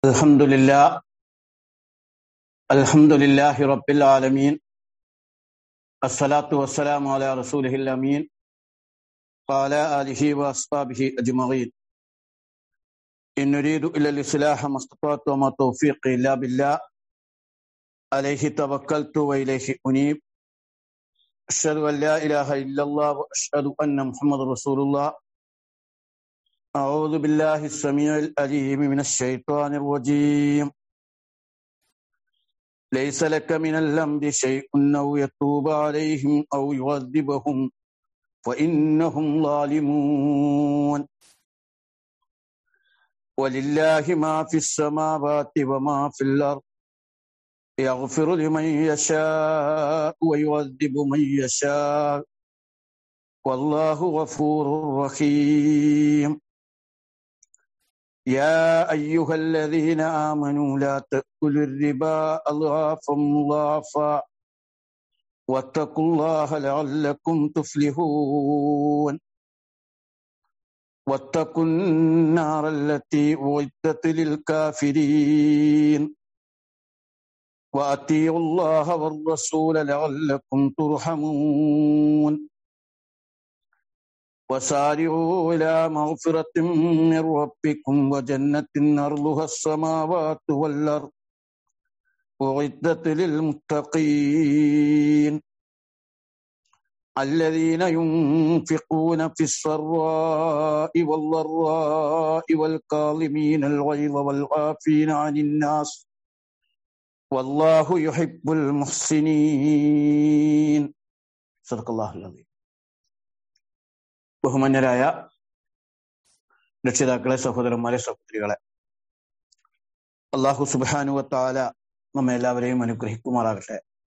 الحمد لله الحمد لله رب العالمين الصلاة والسلام على رسوله الأمين وعلى آله وأصحابه أجمعين إن نريد إلا الإصلاح ما استطعت وما توفيقي إلا بالله عليه توكلت وإليه أنيب أشهد أن لا إله إلا الله وأشهد أن محمد رسول الله أعوذ بالله السميع الأليم من الشيطان الرجيم ليس لك من الأمر شيء أو يتوب عليهم أو يعذبهم فإنهم ظالمون ولله ما في السماوات وما في الأرض يغفر لمن يشاء ويعذب من يشاء والله غفور رحيم يا أيها الذين آمنوا لا تأكلوا الربا أضعافا مضاعفا واتقوا الله لعلكم تفلحون واتقوا النار التي أعدت للكافرين وأطيعوا الله والرسول لعلكم ترحمون وسارعوا إلى مغفرة من ربكم وجنة أرضها السماوات والأرض أعدت للمتقين الذين ينفقون في السراء والضراء والكاظمين الغيظ والعافين عن الناس والله يحب المحسنين صدق الله العظيم ബഹുമാന്യരായ രക്ഷിതാക്കളെ സഹോദരന്മാരെ സഹോദരികളെ അള്ളാഹു സുബാനുവത്താല നമ്മെ എല്ലാവരെയും അനുഗ്രഹിക്കുമാറാകട്ടെ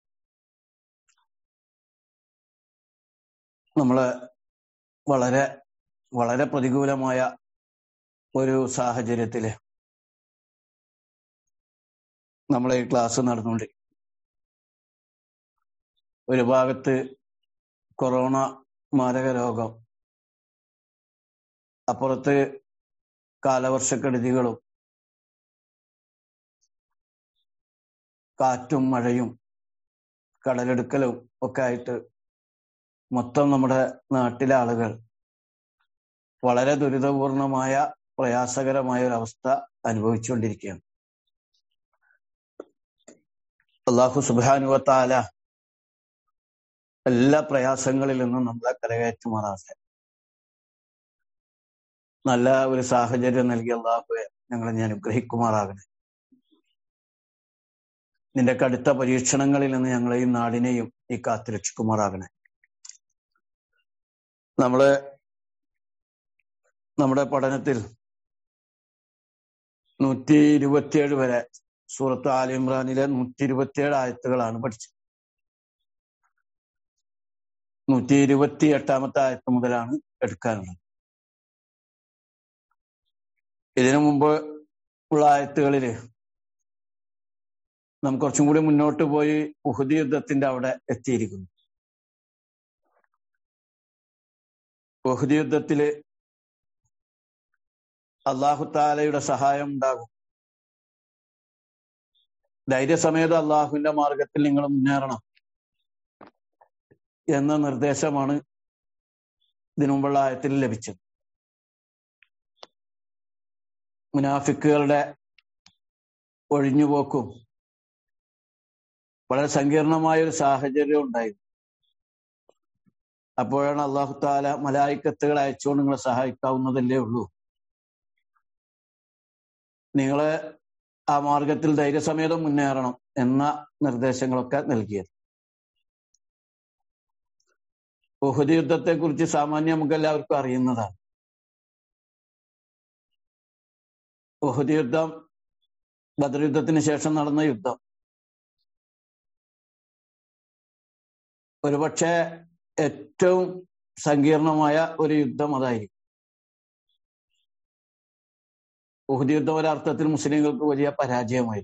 നമ്മള് വളരെ വളരെ പ്രതികൂലമായ ഒരു സാഹചര്യത്തില് നമ്മളെ ഈ ക്ലാസ് നടന്നുകൊണ്ട് ഒരു ഭാഗത്ത് കൊറോണ മാരക രോഗം അപ്പുറത്ത് കാലവർഷക്കെടുതികളും കാറ്റും മഴയും കടലെടുക്കലും ഒക്കെ ആയിട്ട് മൊത്തം നമ്മുടെ നാട്ടിലെ ആളുകൾ വളരെ ദുരിതപൂർണമായ പ്രയാസകരമായ ഒരു അവസ്ഥ അനുഭവിച്ചുകൊണ്ടിരിക്കുകയാണ് അള്ളാഹു സുബാനുവത്താല എല്ലാ പ്രയാസങ്ങളിൽ നിന്നും നമ്മളെ കരകയറ്റുമാറാകട്ടെ നല്ല ഒരു സാഹചര്യം നൽകി അള്ളാഹുവെ ഞങ്ങളെ ഞാൻ അനുഗ്രഹിക്കുമാറാകണേ നിന്റെ കടുത്ത പരീക്ഷണങ്ങളിൽ നിന്ന് ഞങ്ങളെയും നാടിനെയും ഈ കാത്തു രക്ഷിക്കുമാറാകണേ നമ്മള് നമ്മുടെ പഠനത്തിൽ നൂറ്റി ഇരുപത്തിയേഴ് വരെ സൂറത്ത് ആൽ ഇമ്രാനിലെ നൂറ്റി ഇരുപത്തിയേഴ് ആയത്തുകളാണ് പഠിച്ചത് നൂറ്റി ഇരുപത്തി എട്ടാമത്തെ ആയത്ത് മുതലാണ് എടുക്കാനുള്ളത് ഇതിനു മുമ്പ് ഉള്ള ആയത്തുകളില് നാം കുറച്ചും കൂടി മുന്നോട്ട് പോയി ഉഹുദി യുദ്ധത്തിന്റെ അവിടെ എത്തിയിരിക്കുന്നു ഉഹുദി യുദ്ധത്തില് അള്ളാഹു താലയുടെ സഹായം ഉണ്ടാകും ധൈര്യസമേതം അള്ളാഹുവിന്റെ മാർഗത്തിൽ നിങ്ങൾ മുന്നേറണം എന്ന നിർദ്ദേശമാണ് ഇതിനു മുമ്പുള്ള ആയത്തിൽ ലഭിച്ചത് മുനാഫിക്കുകളുടെ ഒഴിഞ്ഞുപോക്കും വളരെ സങ്കീർണമായ ഒരു സാഹചര്യം ഉണ്ടായിരുന്നു അപ്പോഴാണ് അള്ളാഹു താല മലായിക്കത്തുകൾ അയച്ചുകൊണ്ട് നിങ്ങളെ സഹായിക്കാവുന്നതല്ലേ ഉള്ളൂ നിങ്ങളെ ആ മാർഗത്തിൽ ധൈര്യസമേതം മുന്നേറണം എന്ന നിർദ്ദേശങ്ങളൊക്കെ നൽകിയത് ഉഹുദ് യുദ്ധത്തെ കുറിച്ച് സാമാന്യം നമുക്ക് എല്ലാവർക്കും അറിയുന്നതാണ് ഉഹുദ് യുദ്ധം ബദർ യുദ്ധത്തിന് ശേഷം നടന്ന യുദ്ധം ഒരുപക്ഷെ ഏറ്റവും സങ്കീർണമായ ഒരു യുദ്ധം അതായിരിക്കും ഉഹുദ് യുദ്ധം ഒരർത്ഥത്തിൽ മുസ്ലിങ്ങൾക്ക് വലിയ പരാജയമായി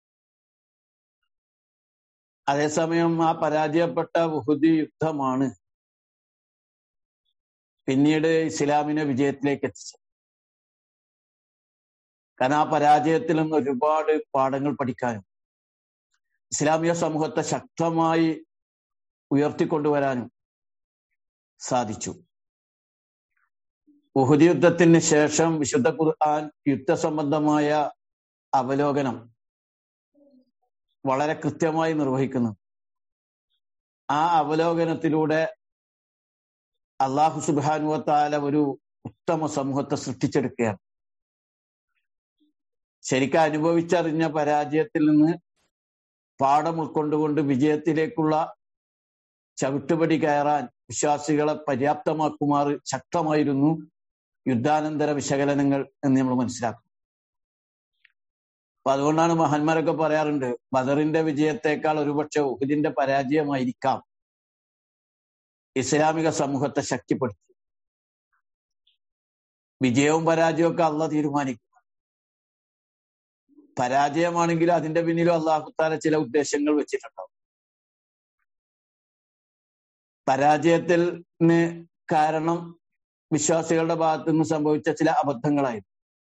അതേസമയം ആ പരാജയപ്പെട്ട ഉഹുദ് യുദ്ധമാണ് പിന്നീട് ഇസ്ലാമിനെ വിജയത്തിലേക്ക് എത്തിച്ചത് കാരണം ആ പരാജയത്തിൽ നിന്ന് ഒരുപാട് പാഠങ്ങൾ പഠിക്കാനും ഇസ്ലാമിക സമൂഹത്തെ ശക്തമായി ഉയർത്തിക്കൊണ്ടുവരാനും സാധിച്ചു ഉഹുദ് യുദ്ധത്തിന് ശേഷം വിശുദ്ധ ഖുർആൻ യുദ്ധസംബന്ധമായ അവലോകനം വളരെ കൃത്യമായി നിർവഹിക്കുന്നു ആ അവലോകനത്തിലൂടെ അള്ളാഹു സുബാനുവത്താല ഒരു ഉത്തമ സമൂഹത്തെ സൃഷ്ടിച്ചെടുക്കുകയാണ് ശരിക്കും അനുഭവിച്ചറിഞ്ഞ പരാജയത്തിൽ നിന്ന് പാഠം ഉൾക്കൊണ്ടുകൊണ്ട് വിജയത്തിലേക്കുള്ള ചവിട്ടുപടി കയറാൻ വിശ്വാസികളെ പര്യാപ്തമാക്കുമാർ ശക്തമായിരുന്നു യുദ്ധാനന്തര വിശകലനങ്ങൾ എന്ന് നമ്മൾ മനസ്സിലാക്കും അപ്പൊ അതുകൊണ്ടാണ് മഹാന്മാരൊക്കെ പറയാറുണ്ട് ബദറിന്റെ വിജയത്തെക്കാൾ ഒരുപക്ഷെ ഉഹുദിന്റെ പരാജയമായിരിക്കാം ഇസ്ലാമിക സമൂഹത്തെ ശക്തിപ്പെടുത്തി വിജയവും പരാജയവും ഒക്കെ അള്ള തീരുമാനിക്കും പരാജയമാണെങ്കിൽ അതിന്റെ പിന്നിലും അള്ളാഹുത്താല ചില ഉദ്ദേശങ്ങൾ വെച്ചിട്ടുണ്ടാവും പരാജയത്തിന് കാരണം വിശ്വാസികളുടെ ഭാഗത്തു നിന്ന് സംഭവിച്ച ചില അബദ്ധങ്ങളായിരുന്നു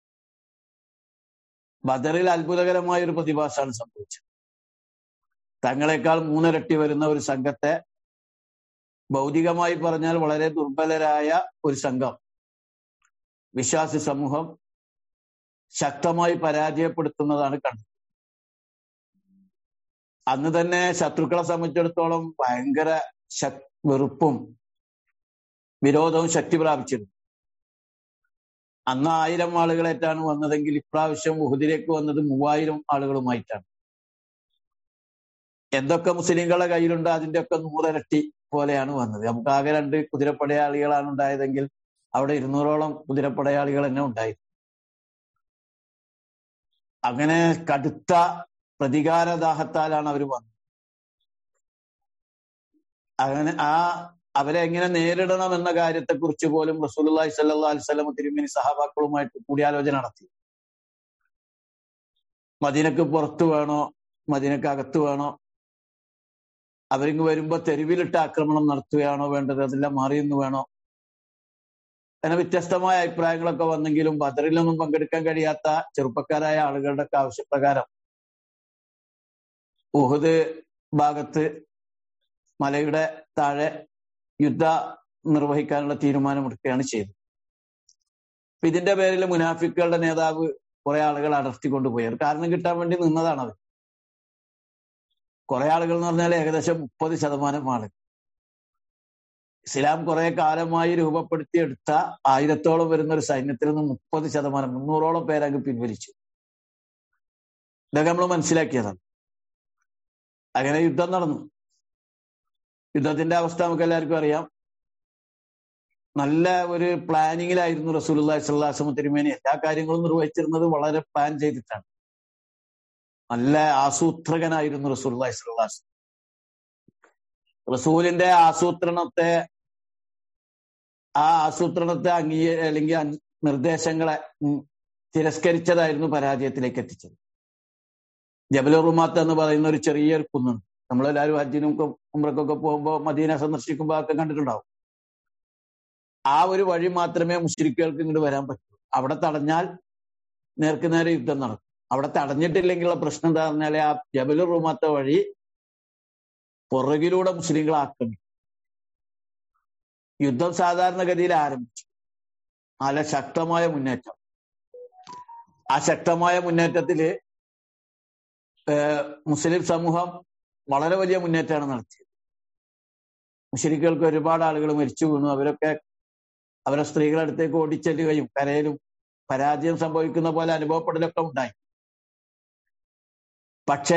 ബദറിൽ അത്ഭുതകരമായ ഒരു പ്രതിഭാസമാണ് സംഭവിച്ചത് തങ്ങളെക്കാൾ മൂന്നിരട്ടി വരുന്ന ഒരു സംഘത്തെ ഭൗതികമായി പറഞ്ഞാൽ വളരെ ദുർബലരായ ഒരു സംഘം വിശ്വാസി സമൂഹം ശക്തമായി പരാജയപ്പെടുത്തുന്നതാണ് കണ്ടത് അന്ന് തന്നെ ശത്രുക്കളെ സംബന്ധിച്ചിടത്തോളം ഭയങ്കര വെറുപ്പും വിരോധവും ശക്തി പ്രാപിച്ചിരുന്നു അന്ന് ആയിരം ആളുകളായിട്ടാണ് വന്നതെങ്കിൽ ഇപ്രാവശ്യം ഉഹുദിലേക്ക് വന്നത് മൂവായിരം ആളുകളുമായിട്ടാണ് എന്തൊക്കെ മുസ്ലിങ്ങളുടെ കയ്യിലുണ്ട് അതിന്റെ ഒക്കെ നൂറിരട്ടി പോലെയാണ് വന്നത് നമുക്ക് ആകെ രണ്ട് കുതിരപ്പടയാളികളാണ് ഉണ്ടായതെങ്കിൽ അവിടെ ഇരുന്നൂറോളം കുതിരപ്പടയാളികൾ തന്നെ ഉണ്ടായിരുന്നു അങ്ങനെ കടുത്ത പ്രതികാരദാഹത്താലാണ് അവർ വന്നത് അങ്ങനെ ആ അവരെ എങ്ങനെ നേരിടണം എന്ന കാര്യത്തെക്കുറിച്ച് പോലും റസൂലി സല്ലാ അലിസ്ലമ തിരുമേനി സഹാബാക്കളുമായിട്ട് കൂടിയാലോചന നടത്തി മദീനക്ക് പുറത്തു വേണോ മദീനക്ക് അകത്ത് വേണോ അവരിങ്ങ് വരുമ്പോ തെരുവിലിട്ട് ആക്രമണം നടത്തുകയാണോ വേണ്ടത് അതെല്ലാം മാറിയെന്ന് വേണോ അങ്ങനെ വ്യത്യസ്തമായ അഭിപ്രായങ്ങളൊക്കെ വന്നെങ്കിലും ബദറിലൊന്നും പങ്കെടുക്കാൻ കഴിയാത്ത ചെറുപ്പക്കാരായ ആളുകളുടെ ഒക്കെ ആവശ്യപ്രകാരം ഉഹുദ് ഭാഗത്ത് മലയുടെ താഴെ യുദ്ധ നിർവഹിക്കാനുള്ള തീരുമാനമെടുക്കുകയാണ് ചെയ്തത് അപ്പൊ ഇതിന്റെ പേരിൽ മുനാഫിക്കുകളുടെ നേതാവ് കുറെ ആളുകൾ അടർത്തിക്കൊണ്ടുപോയി അത് കാരണം കിട്ടാൻ വേണ്ടി നിന്നതാണ് അത് കുറെ ആളുകൾ എന്ന് പറഞ്ഞാൽ ഏകദേശം മുപ്പത് ശതമാനം ആളുകൾ ഇസ്ലാം കുറെ കാലമായി രൂപപ്പെടുത്തിയെടുത്ത ആയിരത്തോളം വരുന്ന ഒരു സൈന്യത്തിൽ നിന്ന് മുപ്പത് ശതമാനം മുന്നൂറോളം പേരങ്ങ് പിൻവലിച്ചു ഇതൊക്കെ നമ്മൾ മനസ്സിലാക്കിയതാണ് അങ്ങനെ യുദ്ധം നടന്നു യുദ്ധത്തിന്റെ അവസ്ഥ നമുക്ക് എല്ലാവർക്കും അറിയാം നല്ല ഒരു പ്ലാനിങ്ങിലായിരുന്നു റസൂലുള്ളാഹി സ്വല്ലല്ലാഹു അലൈഹി തിരുമേനി എല്ലാ കാര്യങ്ങളും നിർവഹിച്ചിരുന്നത് വളരെ പ്ലാൻ ചെയ്തിട്ടാണ് നല്ല ആസൂത്രകനായിരുന്നു റസൂലുള്ളാഹി സ്വല്ലല്ലാഹു അലൈഹി റസൂലിന്റെ ആസൂത്രണത്തെ ആ ആസൂത്രണത്തെ അംഗീക അല്ലെങ്കിൽ നിർദ്ദേശങ്ങളെ തിരസ്കരിച്ചതായിരുന്നു പരാജയത്തിലേക്ക് എത്തിച്ചത് ജബൽ റുമാത്ത് എന്ന് പറയുന്ന ഒരു ചെറിയൊരു കുന്നുണ്ട് നമ്മളെല്ലാവരും ഹജ്ജിനും ഉമ്രക്കൊക്കെ പോകുമ്പോൾ മദീന സന്ദർശിക്കുമ്പോൾ ഒക്കെ കണ്ടിട്ടുണ്ടാവും ആ ഒരു വഴി മാത്രമേ മുസ്ലിക്കുകൾക്ക് ഇങ്ങോട്ട് വരാൻ പറ്റൂ അവിടെ തടഞ്ഞാൽ നേർക്ക് നേരെ യുദ്ധം നടക്കും അവിടെ തടഞ്ഞിട്ടില്ലെങ്കിലുള്ള പ്രശ്നം എന്താ പറഞ്ഞാൽ ആ ജബൽ റുമാത്ത വഴി പുറകിലൂടെ മുസ്ലിങ്ങളെ ആക്രമിക്കും യുദ്ധം സാധാരണഗതിയിൽ ആരംഭിച്ചു നല്ല ശക്തമായ മുന്നേറ്റം ആ ശക്തമായ മുന്നേറ്റത്തില് മുസ്ലിം സമൂഹം വളരെ വലിയ മുന്നേറ്റമാണ് നടത്തിയത് മുസ്ലിക്കൾക്ക് ഒരുപാട് ആളുകൾ മരിച്ചു വീണു അവരൊക്കെ അവരെ സ്ത്രീകളടുത്തേക്ക് ഓടിച്ചെല്ലുകയും കരയിലും പരാജയം സംഭവിക്കുന്ന പോലെ അനുഭവപ്പെടലൊക്കെ ഉണ്ടായി പക്ഷേ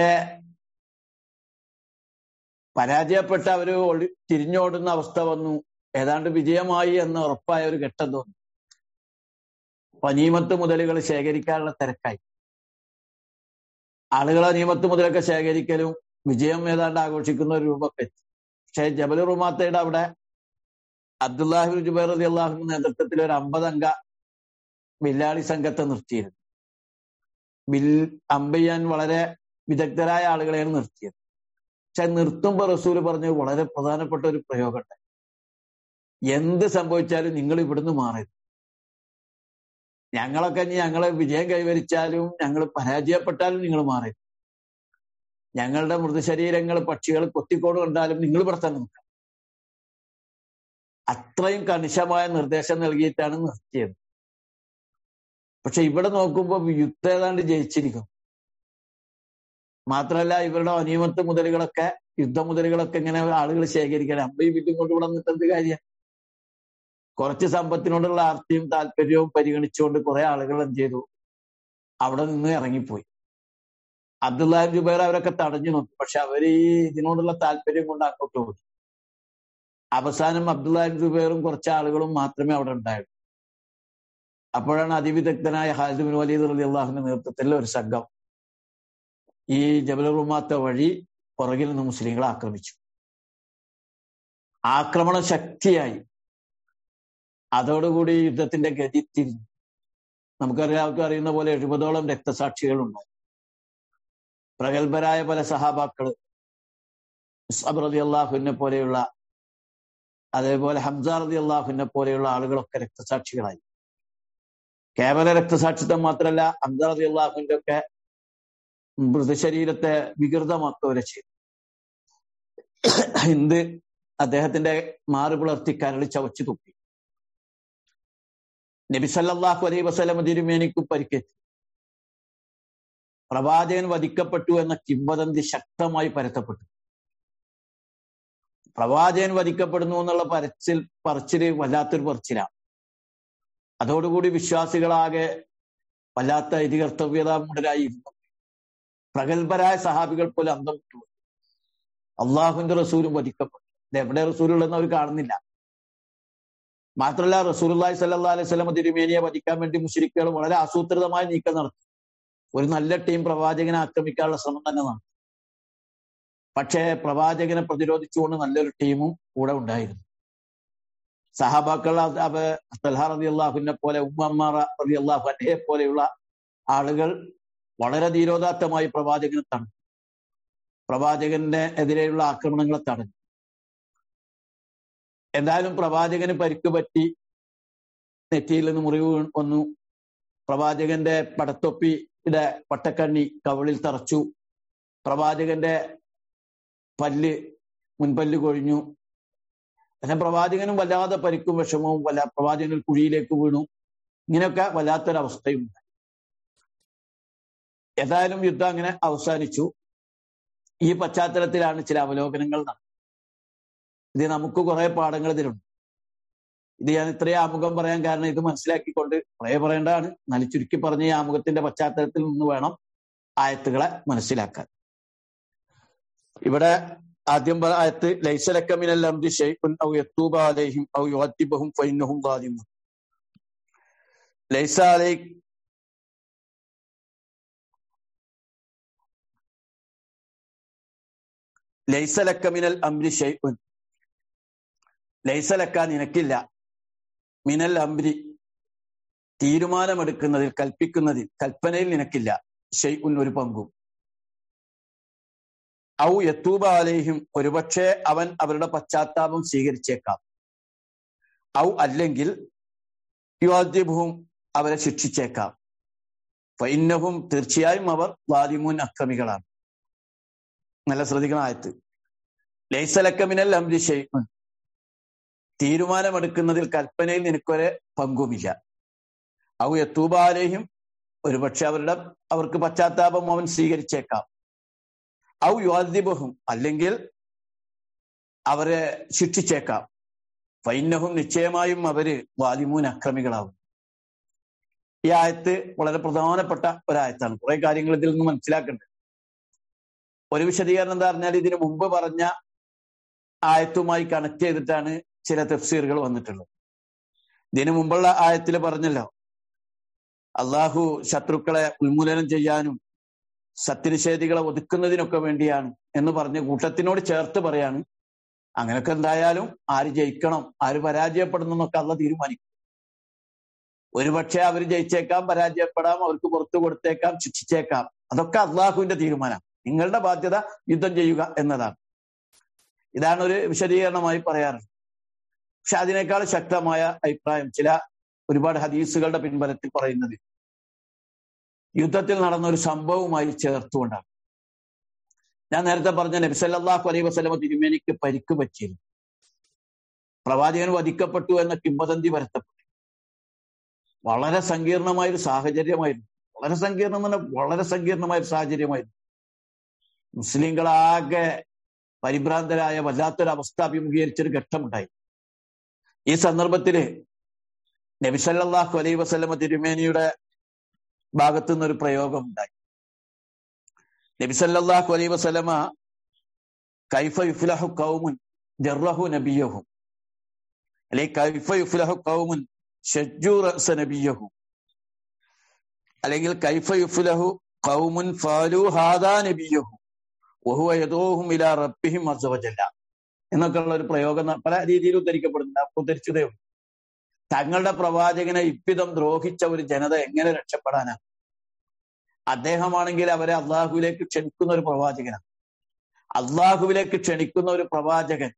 പരാജയപ്പെട്ട അവര് തിരിഞ്ഞോടുന്ന അവസ്ഥ വന്നു ഏതാണ്ട് വിജയമായി എന്ന് ഉറപ്പായ ഒരു ഘട്ടം തോന്നി പനീമത്ത് മുതലുകൾ ശേഖരിക്കാനുള്ള തിരക്കായി ആളുകൾ അനീമത്ത് മുതലൊക്കെ ശേഖരിക്കലും വിജയം ഏതാണ്ട് ആഘോഷിക്കുന്ന ഒരു രൂപമൊക്കെ എത്തി പക്ഷേ ജബൽ റുമാത്തയുടെ അവിടെ അബ്ദുല്ലാഹിബ് ജുബൈർ അലി അള്ളാഹുവിന്റെ നേതൃത്വത്തിൽ ഒരു അമ്പതംഗ ബില്ലാളി സംഘത്തെ നിർത്തിയിരുന്നു ബിൽ അമ്പയ്യാൻ വളരെ വിദഗ്ധരായ ആളുകളെയാണ് നിർത്തിയത് പക്ഷെ നിർത്തുമ്പോ റസൂല് പറഞ്ഞ വളരെ പ്രധാനപ്പെട്ട ഒരു പ്രയോഗമുണ്ട് എന്ത് സംഭവിച്ചാലും നിങ്ങൾ ഇവിടുന്ന് മാറരുത് ഞങ്ങളൊക്കെ ഇനി ഞങ്ങള് വിജയം കൈവരിച്ചാലും ഞങ്ങൾ പരാജയപ്പെട്ടാലും നിങ്ങൾ മാറി ഞങ്ങളുടെ മൃതശരീരങ്ങൾ പക്ഷികൾ കൊത്തിക്കോട് കണ്ടാലും നിങ്ങൾ ഇവിടെ തന്നെ നിൽക്കണം അത്രയും കണിശമായ നിർദ്ദേശം നൽകിയിട്ടാണ് നിർത്തിയത് പക്ഷെ ഇവിടെ നോക്കുമ്പോൾ യുദ്ധം ഏതാണ്ട് ജയിച്ചിരിക്കും മാത്രമല്ല ഇവരുടെ അനിയമത്ത് മുതലുകളൊക്കെ യുദ്ധ മുതലുകളൊക്കെ ഇങ്ങനെ ആളുകൾ ശേഖരിക്കാൻ അമ്പയും വിറ്റും കൊണ്ട് ഇവിടെ നിന്നിട്ട് എന്ത് കാര്യം കുറച്ച് സമ്പത്തിനോടുള്ള ആർത്തിയും താല്പര്യവും പരിഗണിച്ചുകൊണ്ട് കുറെ ആളുകൾ എന്ത് ചെയ്തു അവിടെ നിന്ന് ഇറങ്ങിപ്പോയി അബ്ദുല്ലാഹിബ് ജുബൈർ അവരൊക്കെ തടഞ്ഞു നോക്കി പക്ഷെ അവര് ഈ ഇതിനോടുള്ള താല്പര്യം കൊണ്ട് അങ്ങോട്ട് പോയി അവസാനം അബ്ദുല്ലാഹിബ് ജുബൈറും കുറച്ച് ആളുകളും മാത്രമേ അവിടെ ഉണ്ടായുള്ളൂ അപ്പോഴാണ് അതിവിദഗ്ധനായ ഹാലിദ് ബിൻ വലീദ് അലി അള്ളാഹുവിന്റെ നേതൃത്വത്തിൽ ഒരു സംഘം ഈ ജബൽ റുമാത്ത വഴി പുറകിൽ നിന്ന് മുസ്ലിങ്ങളെ ആക്രമിച്ചു ആക്രമണം ശക്തിയായി അതോടുകൂടി യുദ്ധത്തിന്റെ ഗതി തിരിഞ്ഞു നമുക്കറിയാവുന്ന അറിയുന്ന പോലെ എഴുപതോളം രക്തസാക്ഷികളുണ്ടായി പ്രഗത്ഭരായ പല സഹാബാക്കള് മുസ്അബ് റതി അള്ളാഹുവിനെ പോലെയുള്ള അതേപോലെ ഹംസ റതി അള്ളാഹുവിനെ പോലെയുള്ള ആളുകളൊക്കെ രക്തസാക്ഷികളായി കേവല രക്തസാക്ഷിത്വം മാത്രമല്ല ഹംസ റതി അള്ളാഹുവിന്റെ ഒക്കെ മൃതശരീരത്തെ വികൃതമാക്കുക ചെയ്തു ഹിന്ദ് അദ്ദേഹത്തിന്റെ മാറ് പുലർത്തി കരളി ചവച്ചു തുപ്പി നബി സല്ലല്ലാഹു അലൈഹി വസല്ലം തിരുമേനിക്ക് പരിക്കേറ്റു പ്രവാചകൻ വധിക്കപ്പെട്ടു എന്ന കിംവദന്തി ശക്തമായി പരത്തപ്പെട്ടു പ്രവാചകൻ വധിക്കപ്പെടുന്നു എന്നുള്ള പരച്ചിൽ പറച്ചില് വല്ലാത്തൊരു പറച്ചിലാണ് അതോടുകൂടി വിശ്വാസികളാകെ വല്ലാത്ത ഇതികർത്തവ്യതാമുടരായിരുന്നു പ്രഗത്ഭരായ സഹാബികൾ പോലും അന്തം വിട്ടു അള്ളാഹുവിന്റെ റസൂലും വധിക്കപ്പെട്ടു ഇത് എവിടെ റസൂലുള്ളതെന്ന് അവർ കാണുന്നില്ല മാത്രമല്ല റസൂലുള്ളാഹി സല്ലല്ലാഹു അലൈഹി വസല്ലം തിരുമേനിയെ വധിക്കാൻ വേണ്ടി മുശ്രിക്കുകൾ വളരെ ആസൂത്രിതമായ നീക്കം നടത്തി ഒരു നല്ല ടീം പ്രവാചകനെ ആക്രമിക്കാനുള്ള ശ്രമം തന്നെ നടത്തി പക്ഷേ പ്രവാചകനെ പ്രതിരോധിച്ചുകൊണ്ട് നല്ലൊരു ടീമും കൂടെ ഉണ്ടായിരുന്നു സഹാബാക്കൾ റതി അള്ളാഹുവിനെ പോലെ ഉമ്മ റതി അള്ളാഹു അന്നയെ പോലെയുള്ള ആളുകൾ വളരെ ധീരോദാത്തമായി പ്രവാചകനെ തടഞ്ഞു പ്രവാചകന്റെ എതിരെയുള്ള ആക്രമണങ്ങളെ തടഞ്ഞു എന്തായാലും പ്രവാചകന് പരിക്ക് പറ്റി നെറ്റിയിൽ നിന്ന് മുറിവ് വന്നു പ്രവാചകന്റെ പടത്തൊപ്പിയുടെ പട്ടക്കണ്ണി കവിളിൽ തറച്ചു പ്രവാചകന്റെ പല്ല് മുൻപല്ല് കൊഴിഞ്ഞു പിന്നെ പ്രവാചകനും വല്ലാതെ പരിക്കും വിഷമവും വല്ല പ്രവാചകൻ കുഴിയിലേക്ക് വീണു ഇങ്ങനെയൊക്കെ വല്ലാത്തൊരവസ്ഥയുണ്ട് ഏതായാലും യുദ്ധം അങ്ങനെ അവസാനിച്ചു ഈ പശ്ചാത്തലത്തിലാണ് ചില അവലോകനങ്ങൾ നടന്നത് ഇത് നമുക്ക് കുറെ പാഠങ്ങൾ ഇതിലുണ്ട് ഇത് ഞാൻ ഇത്രയും ആമുഖം പറയാൻ കാരണം ഇത് മനസ്സിലാക്കിക്കൊണ്ട് കുറെ പറയേണ്ടതാണ് എന്നാലും ചുരുക്കി പറഞ്ഞ ഈ ആമുഖത്തിന്റെ പശ്ചാത്തലത്തിൽ നിന്ന് വേണം ആയത്തുകളെ മനസ്സിലാക്കാൻ ഇവിടെ ആദ്യം ആയത്ത് ലൈസലക്കമിനൽ അംരി ഷെയ്ഖുൻ ഔ യത്തൂബ അലൈഹിം ഔ യുഅദ്ദിബഹും ഫഇന്നഹും ളാലിമൂൻ ലൈസ അലൈ ലൈസലക്ക മിനൽ അംരി ഷെയ്ഖുൻ ലൈസലക്ക നിനക്കില്ല മിനൽ അംരി തീരുമാനമെടുക്കുന്നതിൽ കൽപ്പിക്കുന്നതിൽ കൽപ്പനയിൽ നിനക്കില്ല ഷെയ്ഖുൻ ഒരു പങ്കും ഔ യത്തൂബ അലേഹിം ഒരുപക്ഷെ അവൻ അവരുടെ പശ്ചാത്താപം സ്വീകരിച്ചേക്കാം ഔ അല്ലെങ്കിൽ യുവാദ്യഭവും അവരെ ശിക്ഷിച്ചേക്കാം ഫൈന്നഹും തീർച്ചയായും അവർ വാദിമുൻ അക്രമികളാണ് നല്ല ശ്രദ്ധിക്കണം ആയത്ത് ലൈസലക്കമിനൽ അംരി ഷെയ്ഖുൻ തീരുമാനമെടുക്കുന്നതിൽ കൽപ്പനയിൽ നിനക്കൊരു പങ്കുമില്ല ഔ യത്തൂബ അലേഹിം ഒരുപക്ഷെ അവരുടെ അവർക്ക് പശ്ചാത്താപം അവൻ സ്വീകരിച്ചേക്കാം ഔ യുവാദിബഹും അല്ലെങ്കിൽ അവരെ ശിക്ഷിച്ചേക്കാം ഫൈനഹും നിശ്ചയമായും അവര് വാലിമൂൻ അക്രമികളാവും ഈ ആയത്ത് വളരെ പ്രധാനപ്പെട്ട ഒരായത്താണ് കുറെ കാര്യങ്ങൾ ഇതിൽ നിന്ന് മനസ്സിലാക്കേണ്ടത് ഒരു വിശദീകരണം എന്താ പറഞ്ഞാൽ ഇതിനു മുമ്പ് പറഞ്ഞ ആയത്തുമായി കണക്ട് ചെയ്തിട്ടാണ് ചില തഫ്സീറുകൾ വന്നിട്ടുള്ളത് ഇതിനു മുമ്പുള്ള ആയത്തിൽ പറഞ്ഞല്ലോ അള്ളാഹു ശത്രുക്കളെ ഉന്മൂലനം ചെയ്യാനും സത്യനിഷേധികളെ ഒതുക്കുന്നതിനൊക്കെ വേണ്ടിയാണ് എന്ന് പറഞ്ഞ കൂട്ടത്തിനോട് ചേർത്ത് പറയാണ് അങ്ങനെയൊക്കെ എന്തായാലും ആര് ജയിക്കണം ആര് പരാജയപ്പെടുന്നു എന്നൊക്കെ അള്ള തീരുമാനിക്കും ഒരുപക്ഷെ അവർ ജയിച്ചേക്കാം പരാജയപ്പെടാം അവർക്ക് പുറത്തു കൊടുത്തേക്കാം ശിക്ഷിച്ചേക്കാം അതൊക്കെ അള്ളാഹുവിന്റെ തീരുമാനം നിങ്ങളുടെ ബാധ്യത യുദ്ധം ചെയ്യുക എന്നതാണ് ഇതാണ് ഒരു വിശദീകരണമായി പറയാറുള്ളത് പക്ഷെ അതിനേക്കാൾ ശക്തമായ അഭിപ്രായം ചില ഒരുപാട് ഹദീസുകളുടെ പിൻബലത്തിൽ പറയുന്നത് യുദ്ധത്തിൽ നടന്ന ഒരു സംഭവവുമായി ചേർത്തുകൊണ്ടാണ് ഞാൻ നേരത്തെ പറഞ്ഞ നബിസല്ലാഹു അലൈഹി വസ്ലമ തിരുമേനിക്ക് പരിക്ക് പറ്റിയിരുന്നു പ്രവാചകൻ വധിക്കപ്പെട്ടു എന്ന കിംവദന്തി വരുത്തപ്പെട്ടു വളരെ സങ്കീർണമായ ഒരു സാഹചര്യമായിരുന്നു വളരെ സങ്കീർണം എന്ന് പറഞ്ഞാൽ വളരെ സങ്കീർണമായ ഒരു സാഹചര്യമായിരുന്നു മുസ്ലിങ്ങളാകെ പരിഭ്രാന്തരായ വല്ലാത്തൊരു അവസ്ഥ അഭിമുഖീകരിച്ചൊരു ഘട്ടമുണ്ടായി ഈ സന്ദർഭത്തില് നബിസല്ലാഹു അലൈ വസ്ലമ തിരുമേനിയുടെ ഭാഗത്തു നിന്നൊരു പ്രയോഗം ഉണ്ടായി നബിസല്ലാഹു അലൈ വസ്ലമ കൈഫ യുഫ്ലഹു കൗമുൻ ജറഹു നബിയഹു അല്ലെ കൈഫ യുഫ്ലഹു കൗമുൻ ഷജ്ജു റഅസ നബിയഹു അല്ലെങ്കിൽ കൈഫ യുഫ്ലഹു കൗമുൻ ഫാലു ഹാദാ നബിയഹു വഹുവ യദൂഹും ഇലാ റബ്ബിഹിം അസ്വജല്ല എന്നൊക്കെയുള്ള ഒരു പ്രയോഗം പല രീതിയിൽ ഉദ്ധരിക്കപ്പെടുന്നുണ്ട് ഉദ്ധരിച്ചതേ ഉള്ളൂ തങ്ങളുടെ പ്രവാചകനെ ഇപ്പിതം ദ്രോഹിച്ച ഒരു ജനത എങ്ങനെ രക്ഷപ്പെടാനാണ് അദ്ദേഹമാണെങ്കിൽ അവരെ അള്ളാഹുവിലേക്ക് ക്ഷണിക്കുന്ന ഒരു പ്രവാചകനാണ് അള്ളാഹുവിലേക്ക് ക്ഷണിക്കുന്ന ഒരു പ്രവാചകൻ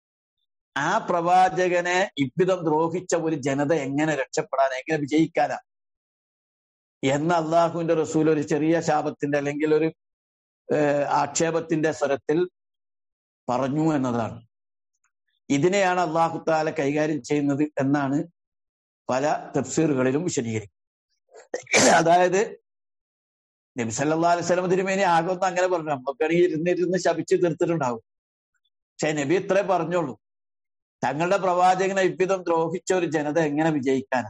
ആ പ്രവാചകനെ ഇപ്പിതം ദ്രോഹിച്ച ഒരു ജനത എങ്ങനെ രക്ഷപ്പെടാൻ എങ്ങനെ വിജയിക്കാനാ എന്ന് അള്ളാഹുവിന്റെ റസൂൽ ഒരു ചെറിയ ശാപത്തിന്റെ അല്ലെങ്കിൽ ഒരു ആക്ഷേപത്തിന്റെ സ്വരത്തിൽ പറഞ്ഞു എന്നതാണ് ഇതിനെയാണ് അള്ളാഹു താല കൈകാര്യം ചെയ്യുന്നത് എന്നാണ് പല തഫ്സീറുകളിലും വിശദീകരിക്കും അതായത് നബി സല്ലാ അലൈഹി സ്വലം തിരുമേനി ആകൊന്ന് അങ്ങനെ പറഞ്ഞു നമുക്കാണെങ്കിൽ ഇരുന്നിരുന്ന് ശപിച്ച് തീർത്തിട്ടുണ്ടാവും പക്ഷെ നബി ഇത്രേ പറഞ്ഞോളൂ തങ്ങളുടെ പ്രവാചകനെ ഇவ்விதം ദ്രോഹിച്ച ഒരു ജനത എങ്ങനെ വിജയിക്കാനാണ്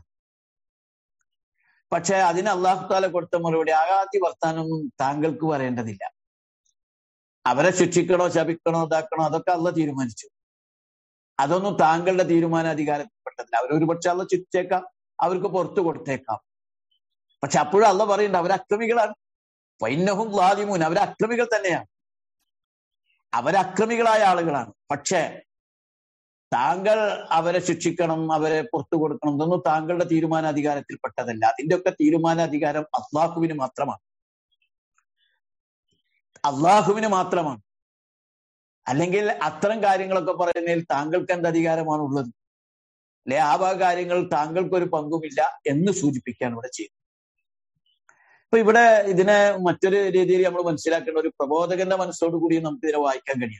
പക്ഷെ അതിന് അള്ളാഹു താല കൊടുത്ത മറുപടി ആകാത്തി വർത്താനൊന്നും താങ്കൾക്ക് പറയേണ്ടതില്ല അവരെ ശിക്ഷിക്കണോ ശപിക്കണോ ഇതാക്കണോ അതൊക്കെ അള്ള തീരുമാനിച്ചു അതൊന്നും താങ്കളുടെ തീരുമാന അധികാരത്തിൽപ്പെട്ടതില്ല അവരൊരു പക്ഷെ അള്ള ശിക്ഷിച്ചേക്കാം അവർക്ക് പുറത്തു കൊടുത്തേക്കാം പക്ഷെ അപ്പോഴും അള്ള പറയുന്നുണ്ട് അവർ അക്രമികളാണ് വൈന്നഹും ലാലിമൂൻ അവർ അക്രമികൾ തന്നെയാണ് അവരക്രമികളായ ആളുകളാണ് പക്ഷേ താങ്കൾ അവരെ ശിക്ഷിക്കണം അവരെ പുറത്തു കൊടുക്കണം ഇതൊന്നും താങ്കളുടെ തീരുമാന അധികാരത്തിൽപ്പെട്ടതല്ല അതിന്റെ ഒക്കെ തീരുമാന അധികാരം അള്ളാഹുവിന് മാത്രമാണ് അള്ളാഹുവിന് മാത്രമാണ് അല്ലെങ്കിൽ അത്തരം കാര്യങ്ങളൊക്കെ പറയുന്നതിൽ താങ്കൾക്ക് എന്ത് അധികാരമാണ് ഉള്ളത് അല്ലെ ആ വക കാര്യങ്ങൾ താങ്കൾക്കൊരു പങ്കുമില്ല എന്ന് സൂചിപ്പിക്കാൻ ഇവിടെ ചെയ്തു ഇപ്പൊ ഇവിടെ ഇതിനെ മറ്റൊരു രീതിയിൽ നമ്മൾ മനസ്സിലാക്കേണ്ട ഒരു പ്രബോധകന്റെ മനസ്സോടു കൂടി നമുക്ക് ഇതിനെ വായിക്കാൻ കഴിയും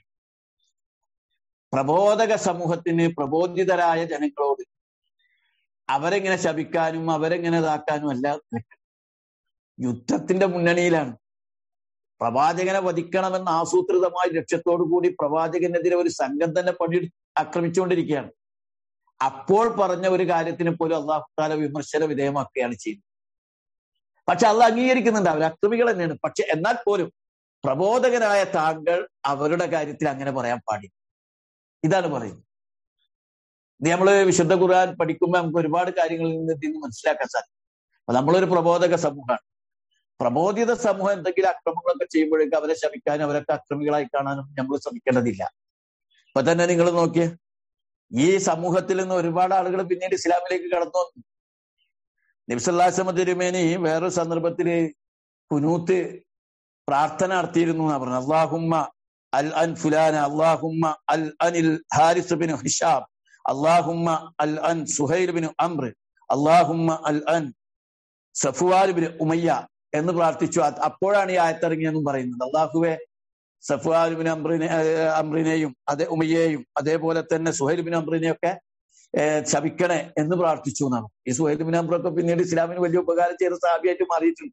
പ്രബോധക സമൂഹത്തിന് പ്രബോധിതരായ ജനങ്ങളോട് അവരെങ്ങനെ ശപിക്കാനും അവരെങ്ങനെ ഇതാക്കാനും അല്ല യുദ്ധത്തിന്റെ മുന്നണിയിലാണ് പ്രവാചകനെ വധിക്കണമെന്ന ആസൂത്രിതമായ ലക്ഷ്യത്തോടു കൂടി പ്രവാചകനെതിരെ ഒരു സംഘം തന്നെ പണി ആക്രമിച്ചുകൊണ്ടിരിക്കുകയാണ് അപ്പോൾ പറഞ്ഞ ഒരു കാര്യത്തിന് പോലും അള്ളാഹുത്താല വിമർശന വിധേയമാക്കുകയാണ് ചെയ്യുന്നത് പക്ഷെ അള്ള അംഗീകരിക്കുന്നുണ്ട് അവർ അക്രമികൾ തന്നെയാണ് പക്ഷെ എന്നാൽ പോലും പ്രബോധകനായ താങ്കൾ അവരുടെ കാര്യത്തിൽ അങ്ങനെ പറയാൻ പാടില്ല ഇതാണ് പറയുന്നത് ഇത് നമ്മൾ വിശുദ്ധ ഖുർആൻ പഠിക്കുമ്പോൾ നമുക്ക് ഒരുപാട് കാര്യങ്ങളിൽ നിന്ന് ഇതിൽ നിന്ന് മനസ്സിലാക്കാൻ സാധിക്കും അപ്പൊ നമ്മളൊരു പ്രബോധക സമൂഹമാണ് പ്രബോധിത സമൂഹം എന്തെങ്കിലും അക്രമങ്ങളൊക്കെ ചെയ്യുമ്പോഴേക്കും അവരെ ശമിക്കാനും അവരൊക്കെ അക്രമികളായി കാണാനും നമ്മൾ ശ്രമിക്കേണ്ടതില്ല ഇപ്പൊ തന്നെ നിങ്ങൾ നോക്കിയേ ഈ സമൂഹത്തിൽ നിന്ന് ഒരുപാട് ആളുകൾ പിന്നീട് ഇസ്ലാമിലേക്ക് കടന്നു വന്നു നബ്സല്ലാസമ തിരുമേനി വേറൊരു സന്ദർഭത്തില് കുനൂത്ത് പ്രാർത്ഥന നടത്തിയിരുന്നു എന്നാ പറഞ്ഞത് അള്ളാഹുമ്മ അൽ അൻ ഫുലാന അള്ളാഹുമ്മ അൽ അനിൽ ഹാരിസ് ബിൻ ഹിഷാം അള്ളാഹുമ്മ അൽ അൻ സുഹൈൽ ബിൻ അംർ അള്ളാഹുമ്മ അൽ അൻ സഫുവാൽ ബിൻ ഉമയ്യ എന്ന് പ്രാർത്ഥിച്ചു അപ്പോഴാണ് ഈ ആയത്തിറങ്ങിയെന്നും പറയുന്നത് അള്ളാഹുവെ സഫുവാൽ ബിൻ അംറിനെ അമ്രിനെയും അതേ ഉമയ്യയും അതേപോലെ തന്നെ സുഹൈൽ ബിൻ അമ്രിനെയും ഒക്കെ ശപിക്കണേ എന്ന് പ്രാർത്ഥിച്ചു എന്നാണ് ഈ സുഹൈൽ ബിൻ അമ്രൊക്കെ പിന്നീട് ഇസ്ലാമിന് വലിയ ഉപകാരം ചെയ്ത സാബിയായിട്ട് മാറിയിട്ടുണ്ട്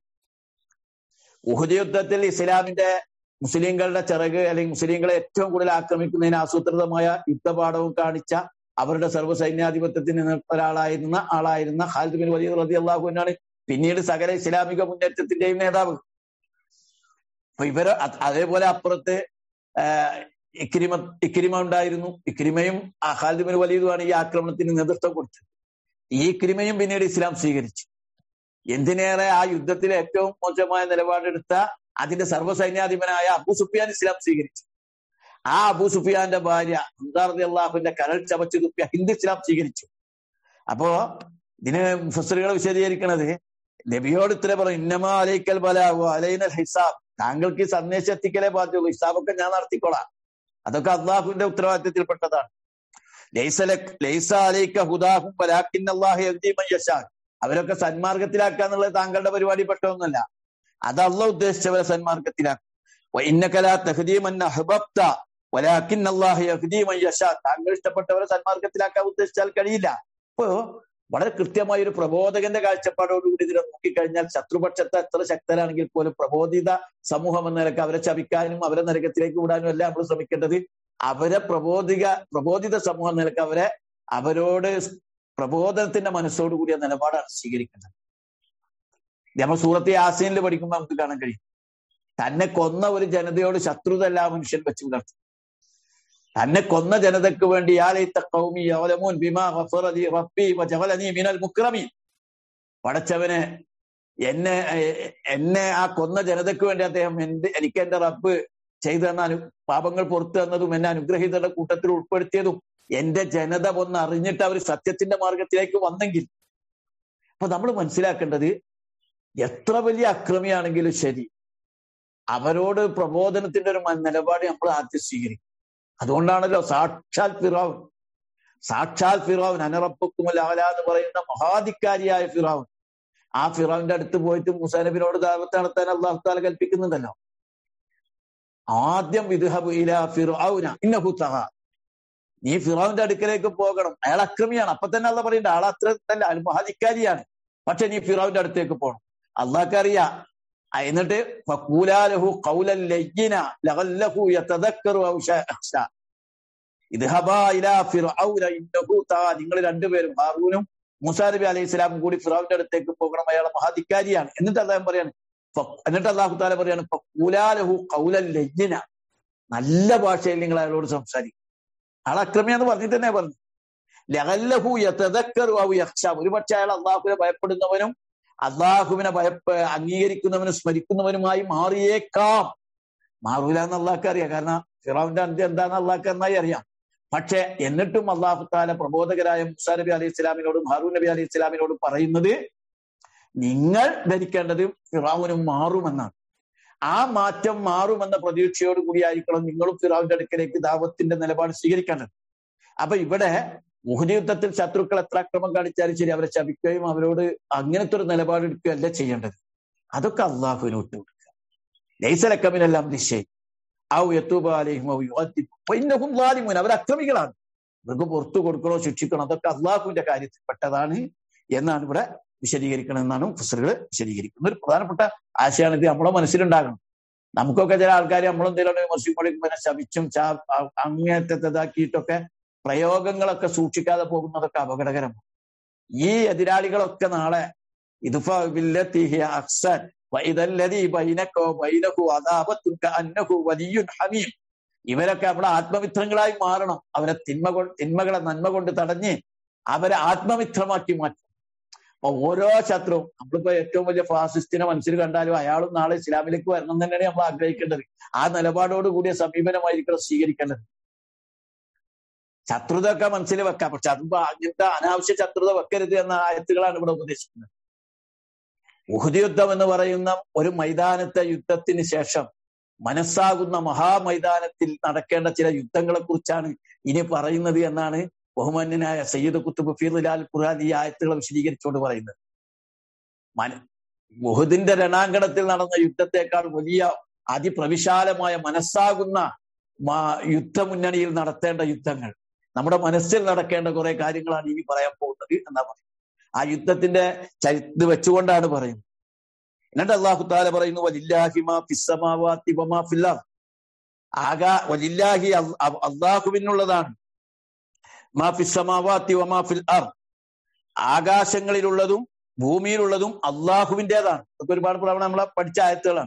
ഉഹുദ് യുദ്ധത്തിൽ ഇസ്ലാമിന്റെ മുസ്ലിങ്ങളുടെ ചിറക് അല്ലെങ്കിൽ മുസ്ലിങ്ങളെ ഏറ്റവും കൂടുതൽ ആക്രമിക്കുന്നതിന് ആസൂത്രിതമായ യുദ്ധപാഠവും കാണിച്ച അവരുടെ സർവ്വ സൈന്യാധിപത്യത്തിന് ഒരാളായിരുന്ന ആളായിരുന്ന ഖാലിദ് ബിൻ വലിയ റതി അള്ളാഹുവിനാണ് പിന്നീട് സകല ഇസ്ലാമിക മുന്നേറ്റത്തിന്റെയും നേതാവ് അപ്പൊ ഇവര് അതേപോലെ അപ്പുറത്ത് ഇക്രിമ ഇക്രിമ ഉണ്ടായിരുന്നു ഇക്രിമയും ഖാലിദ് ബിൻ വലീദുമാണ് ഈ ആക്രമണത്തിന് നേതൃത്വം കൊടുത്തത് ഈ ഇക്രിമയും പിന്നീട് ഇസ്ലാം സ്വീകരിച്ചു എന്തിനേറെ ആ യുദ്ധത്തിൽ ഏറ്റവും മോശമായ നിലപാടെടുത്ത അതിന്റെ സർവ്വസൈന്യാധിപനായ അബു സുഫിയാൻ ഇസ്ലാം സ്വീകരിച്ചു ആ അബു സുഫിയാന്റെ ഭാര്യ അന്താർദി അള്ളാഹുവിന്റെ കരൾ ചവച്ചു തുപ്പിയ ഹിന്ദു ഇസ്ലാം സ്വീകരിച്ചു അപ്പോ ഇതിന് ഫസറുകൾ വിശദീകരിക്കണത് നബിയോട് ഇത്ര പറയും ഇന്നമാ അലൈക്കൽ ബലാവോ അലൈനൽ ഹിസാബ് താങ്കൾക്ക് ഈ സന്ദേശം എത്തിക്കലേ ബാധ്യതയുള്ളൂ ഹിസാബൊക്കെ ഞാൻ നടത്തിക്കോളാം അതൊക്കെ അള്ളാഹുവിന്റെ ഉത്തരവാദിത്തത്തിൽപ്പെട്ടതാണ് അവരൊക്കെ സന്മാർഗത്തിലാക്കുക എന്നുള്ളത് താങ്കളുടെ പരിപാടി പെട്ടതൊന്നുമല്ല അത് അല്ല ഉദ്ദേശിച്ചവരെ സന്മാർഗത്തിലാക്കും താങ്കൾ ഇഷ്ടപ്പെട്ടവരെ സന്മാർഗത്തിലാക്കാൻ ഉദ്ദേശിച്ചാൽ കഴിയില്ല അപ്പോ വളരെ കൃത്യമായ ഒരു പ്രബോധകന്റെ കാഴ്ചപ്പാടോടുകൂടി ഇതിനെ നോക്കിക്കഴിഞ്ഞാൽ ശത്രുപക്ഷത്തെ എത്ര ശക്തരാണെങ്കിൽ പോലും പ്രബോധിത സമൂഹം എന്ന നിലക്ക് അവരെ ചപിക്കാനും അവരെ നരകത്തിലേക്ക് വിടാനും അല്ല നമ്മൾ ശ്രമിക്കേണ്ടത് അവരെ പ്രബോധിക പ്രബോധിത സമൂഹം എന്ന നിലക്ക് അവരെ അവരോട് പ്രബോധനത്തിന്റെ മനസ്സോടുകൂടിയ നിലപാടാണ് സ്വീകരിക്കേണ്ടത് നമ്മൾ സൂറത്തെ ആസീനിൽ പഠിക്കുമ്പോൾ നമുക്ക് കാണാൻ കഴിയും തന്നെ കൊന്ന ഒരു ജനതയോട് ശത്രുത എല്ലാ മനുഷ്യൻ വെച്ച് പുലർത്തും തന്നെ കൊന്ന ജനതയ്ക്ക് വേണ്ടി പടച്ചവനെ എന്നെ എന്നെ ആ കൊന്ന ജനതയ്ക്ക് വേണ്ടി അദ്ദേഹം എന്റെ എനിക്ക് എന്റെ റബ്ബ് ചെയ്തു തന്ന അനു പാപങ്ങൾ പുറത്തു തന്നതും എന്നെ അനുഗ്രഹീതരുടെ കൂട്ടത്തിൽ ഉൾപ്പെടുത്തിയതും എന്റെ ജനത ഒന്ന് അറിഞ്ഞിട്ട് അവർ സത്യത്തിന്റെ മാർഗത്തിലേക്ക് വന്നെങ്കിൽ അപ്പൊ നമ്മൾ മനസ്സിലാക്കേണ്ടത് എത്ര വലിയ അക്രമിയാണെങ്കിലും ശരി അവരോട് പ്രബോധനത്തിന്റെ ഒരു നിലപാട് നമ്മൾ ആദ്യം സ്വീകരിക്കും അതുകൊണ്ടാണല്ലോ സാക്ഷാൽ ഫിറാവുൻ സാക്ഷാൽ ഫിറാവുൻ അനറപ്പക്കുമല്ല എന്ന് പറയുന്ന മഹാധിക്കാരിയായ ഫിറാവുൻ ആ ഫിറാവിന്റെ അടുത്ത് പോയിട്ട് മുസാ നബിനോട് ദാവത്ത് നടത്താൻ അള്ളാഹു താല കൽപ്പിക്കുന്നുണ്ടല്ലോ ആദ്യം വിദ്ഹബ് ഇല ഫിറൌന ഇന്നഹു തഹ നീ ഫിറാവിന്റെ അടുക്കലേക്ക് പോകണം അയാൾ അക്രമിയാണ് അപ്പൊ തന്നെ അള്ള പറയണ്ട ആൾ അത്ര തന്നെ മഹാധിക്കാരിയാണ് പക്ഷെ നീ ഫിറാവിന്റെ അടുത്തേക്ക് പോകണം അള്ളാഹ്ക്കറിയാ എന്നിട്ട് ഫക്കൂലാലഹു ഖൗലൻ ലയ്യിന ലഗല്ലഹു യതദക്കറു ഔ യഖ്ശ ഇദ്ഹബാ ഇലാ ഫിർഔന ഇന്നഹു താ നിങ്ങൾ രണ്ടുപേരും ഹാറൂനും മൂസാ നബി അലൈഹി സ്വലാമും കൂടി ഫിറൌന്റെ അടുത്തേക്ക് പോകണം അയാൾ മഹാധികാരിയാണ് എന്നിട്ട് അദ്ദേഹം പറയാണ് എന്നിട്ട് അള്ളാഹു താല പറയാണ് ഫക്കൂലാലഹു ഖൗലൻ ലയ്യിന നല്ല ഭാഷയിൽ നിങ്ങൾ അയാളോട് സംസാരിക്കും ആൾ അക്രമിയാന്ന് പറഞ്ഞിട്ട് തന്നെ പറഞ്ഞു ലഗല്ലഹു യതദക്കറു ഔ യഖ്ശ ഒരുപക്ഷെ അയാൾ അള്ളാഹുവിനെ ഭയപ്പെടുന്നവനും അള്ളാഹുവിനെ ഭയപ്പ അംഗീകരിക്കുന്നവനും സ്മരിക്കുന്നവനുമായി മാറിയേക്കാം മാറൂല എന്ന് അള്ളാഹ്ക്ക് അറിയാം കാരണം ഫിറാവിന്റെ അന്ത്യം എന്താണെന്ന് അള്ളാഹ്ക്ക് നന്നായി അറിയാം പക്ഷെ എന്നിട്ടും അള്ളാഹു താല പ്രബോധകരായ മുസാ നബി അലൈഹി ഇസ്ലാമിനോടും ഹാറൂൻ നബി അലൈഹി ഇസ്ലാമിനോടും പറയുന്നത് നിങ്ങൾ ധരിക്കേണ്ടത് ഫിറാവിനും മാറുമെന്നാണ് ആ മാറ്റം മാറുമെന്ന പ്രതീക്ഷയോട് കൂടിയായിരിക്കണം നിങ്ങളും ഫിറാവിന്റെ അടുക്കലേക്ക് ദാവത്തിന്റെ നിലപാട് സ്വീകരിക്കേണ്ടത് അപ്പൊ ഇവിടെ മുഹദ് യുദ്ധത്തിൽ ശത്രുക്കൾ എത്ര അക്രമം കാണിച്ചാലും ശരി അവരെ ശപിക്കുകയും അവരോട് അങ്ങനത്തെ ഒരു നിലപാടെടുക്കുകയല്ല ചെയ്യേണ്ടത് അതൊക്കെ അള്ളാഹുവിന് വിട്ടുകൊടുക്കുക ലൈസലക്കമിനെല്ലാം നിശ്ചയം ഔ യത്തൂബാലേഹും അവർ അക്രമികളാണ് ഇവർക്ക് പുറത്തു കൊടുക്കണോ ശിക്ഷിക്കണോ അതൊക്കെ അള്ളാഹുവിന്റെ കാര്യത്തിൽപ്പെട്ടതാണ് എന്നാണ് ഇവിടെ വിശദീകരിക്കണം എന്നാണ് ഫസറുകൾ വിശദീകരിക്കുന്നത് ഒരു പ്രധാനപ്പെട്ട ആശയമാണ് ഇത് നമ്മളെ മനസ്സിലുണ്ടാകണം നമുക്കൊക്കെ ചില ആൾക്കാർ നമ്മളെന്തെങ്കിലും വിമർശിക്കുമ്പോഴേക്കും പിന്നെ ശപിച്ചും ചാ അങ്ങനത്തെ ഇതാക്കിയിട്ടൊക്കെ പ്രയോഗങ്ങളൊക്കെ സൂക്ഷിക്കാതെ പോകുന്നതൊക്കെ അപകടകരമാണ് ഈ എതിരാളികളൊക്കെ നാളെ അക്സൻ ഇവരൊക്കെ നമ്മുടെ ആത്മമിത്രങ്ങളായി മാറണം അവരെ തിന്മ തിന്മകളെ നന്മ കൊണ്ട് തടഞ്ഞ് അവരെ ആത്മമിത്രമാക്കി മാറ്റും അപ്പൊ ഓരോ ശത്രുവും നമ്മളിപ്പോ ഏറ്റവും വലിയ ഫാസിസ്റ്റിനെ മനസ്സിൽ കണ്ടാലും അയാളും നാളെ ഇസ്ലാമിലേക്ക് വരണം തന്നെയാണ് നമ്മൾ ആഗ്രഹിക്കേണ്ടത് ആ നിലപാടോട് കൂടിയ സമീപനമായിരിക്കണം സ്വീകരിക്കേണ്ടത് ശത്രുത ഒക്കെ മനസ്സിൽ വെക്കാം പക്ഷെ അത് അങ്ങനത്തെ അനാവശ്യ ശത്രുത വെക്കരുത് എന്ന ആയത്തുകളാണ് ഇവിടെ ഉപദേശിക്കുന്നത് ഉഹുദ് യുദ്ധം എന്ന് പറയുന്ന ഒരു മൈതാനത്തെ യുദ്ധത്തിന് ശേഷം മനസ്സാകുന്ന മഹാമൈതാനത്തിൽ നടക്കേണ്ട ചില യുദ്ധങ്ങളെ കുറിച്ചാണ് ഇനി പറയുന്നത് എന്നാണ് ബഹുമാന്യനായ സയ്യിദ് കുത്തുബ് ഫീർലാൽ ഖുർആൻ ഈ ആയത്തുകളെ വിശദീകരിച്ചുകൊണ്ട് പറയുന്നത് മന മുഹദിന്റെ രണാങ്കണത്തിൽ നടന്ന യുദ്ധത്തെക്കാൾ വലിയ അതിപ്രവിശാലമായ മനസ്സാകുന്ന യുദ്ധമുന്നണിയിൽ നടത്തേണ്ട യുദ്ധങ്ങൾ നമ്മുടെ മനസ്സിൽ നടക്കേണ്ട കുറെ കാര്യങ്ങളാണ് ഇനി പറയാൻ പോകുന്നത് എന്നാ പറയുന്നത് ആ യുദ്ധത്തിന്റെ ചരിത് വെച്ചുകൊണ്ടാണ് പറയുന്നത് എന്നിട്ട് അള്ളാഹു താല പറയുന്നു വലില്ലാഹിമാ ഫിസ്സമാവാത്തി വമാ ഫില്ലാർ ആകാ വലില്ലാഹി അള്ളാഹുവിനുള്ളതാണ് മാ ഫിസ്സമാവാത്തി വമാ ഫിൽ അർ ആകാശങ്ങളിലുള്ളതും ഭൂമിയിലുള്ളതും അള്ളാഹുവിൻ്റെതാണ് അതൊക്കെ ഒരുപാട് തവണ നമ്മളെ പഠിച്ച ആയത്തുകളാണ്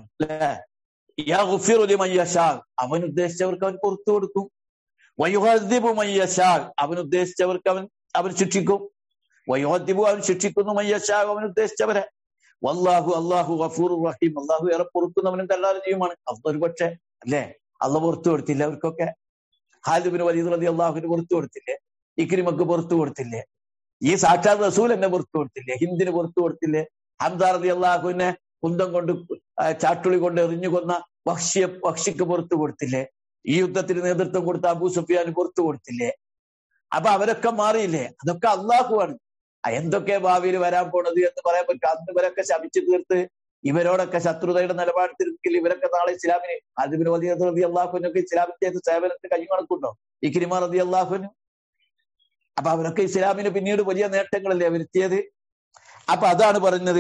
അല്ലേ അവൻ ഉദ്ദേശിച്ചവർക്ക് അവൻ പുറത്തു കൊടുക്കും വയുഹദ്ദിബു മയ്യശാൽ അവൻ ഉദ്ദേശിച്ചവർക്ക് അവൻ അവൻ ശിക്ഷിക്കും വയോദ്ദിബു അവൻ ശിക്ഷിക്കുന്നു മയ്യശാ അവൻ ഉദ്ദേശിച്ചവരെ വല്ലാഹു അള്ളാഹു ഗഫൂർ റഹീം അള്ളാഹു ഏറെ പൊറുക്കുന്നവനും കല്ലാതെ ചെയ്യുമാണ് അത് ഒരു പക്ഷേ അല്ലേ അള്ള പുറത്തു കൊടുത്തില്ല അവർക്കൊക്കെ ഹാലിബിന് വലീദ് റതി അള്ളാഹുവിന് പുറത്തു കൊടുത്തില്ലേ ഇക്രിമക്ക് പുറത്തു കൊടുത്തില്ലേ ഈ സാക്ഷാത് റസൂൽ എന്നെ പുറത്തു കൊടുത്തില്ലേ ഹിന്ദിന് പുറത്തു കൊടുത്തില്ലേ ഹംദാ റതി അള്ളാഹുവിനെ കുന്തം കൊണ്ട് ചാട്ടുളി കൊണ്ട് എറിഞ്ഞു കൊന്ന ഭക്ഷ്യ ഭക്ഷിക്ക് പുറത്തു കൊടുത്തില്ലേ ഈ യുദ്ധത്തിന് നേതൃത്വം കൊടുത്ത അബൂ സുഫിയാന് പുറത്തു കൊടുത്തില്ലേ അപ്പൊ അവരൊക്കെ മാറിയില്ലേ അതൊക്കെ അള്ളാഹുവാണ് എന്തൊക്കെ ഭാവിയിൽ വരാൻ പോണത് എന്ന് പറയാൻ പറ്റും അന്ന് ഇവരൊക്കെ ശപിച്ചു തീർത്ത് ഇവരോടൊക്കെ ശത്രുതയുടെ നിലപാടെടുത്തിരുന്നെങ്കിൽ ഇവരൊക്കെ നാളെ ഇസ്ലാമിന് അതിബിന് വലിയ റതി അള്ളാഹുവിനൊക്കെ ഇസ്ലാമിൽ ചെയ്ത് സേവനത്തിന് കൈ കണക്കുണ്ടോ ഈ കിരിമ റതി അള്ളാഹുവിന് അപ്പൊ അവരൊക്കെ ഇസ്ലാമിന് പിന്നീട് വലിയ നേട്ടങ്ങളല്ലേ വരുത്തിയത് അപ്പൊ അതാണ് പറയുന്നത്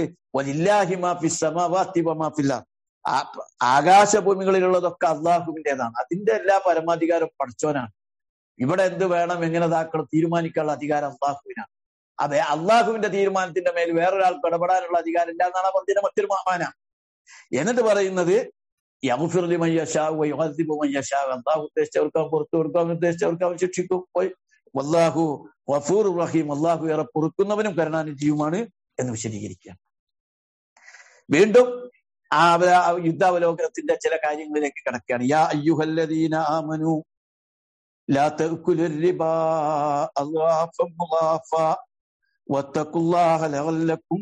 ആകാശഭൂമികളിലുള്ളതൊക്കെ അള്ളാഹുവിൻ്റെതാണ് അതിന്റെ എല്ലാ പരമാധികാരം പഠിച്ചോനാണ് ഇവിടെ എന്ത് വേണം എങ്ങനെ ഇതാക്കണം തീരുമാനിക്കാനുള്ള അധികാരം അള്ളാഹുവിനാണ് അതെ അള്ളാഹുവിന്റെ തീരുമാനത്തിന്റെ മേൽ വേറൊരാൾക്ക് ഇടപെടാനുള്ള അധികാരം ഇല്ല എന്നാണ് പറഞ്ഞതിന്റെ മറ്റൊരു മാന എന്നിട്ട് പറയുന്നത് യമുഫിർലി മയ്യഷാവ് മയ്യഷാവ് അള്ളാഹു ഉദ്ദേശിച്ചവർക്ക് അവൻ പുറത്തു കൊടുക്കും അവൻ ഉദ്ദേശിച്ചവർക്ക് അവൻ ശിക്ഷിക്കും വല്ലാഹു വഫൂർ റഹീം അള്ളാഹു ഏറെ പൊറുക്കുന്നവനും കരുണാനിധിയുമാണ് എന്ന് വിശദീകരിക്കുകയാണ് വീണ്ടും ആ യുദ്ധാവലോകനത്തിന്റെ ചില കാര്യങ്ങളിലേക്ക് കിടക്കുകയാണ് യാ അയ്യുഹല്ലദീന ആമനു لا تأكلوا الربا أضعافا مضاعفا واتقوا الله لعلكم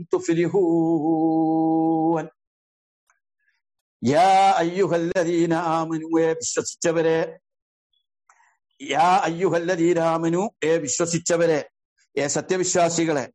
تفلحون يا أيها الذين آمنوا വിശ്വസിച്ചവരെ യാ അയ്യുഹല്ലദീന ആമനു ഏ വിശ്വസിച്ചവരെ ഏ സത്യവിശ്വാസികളെ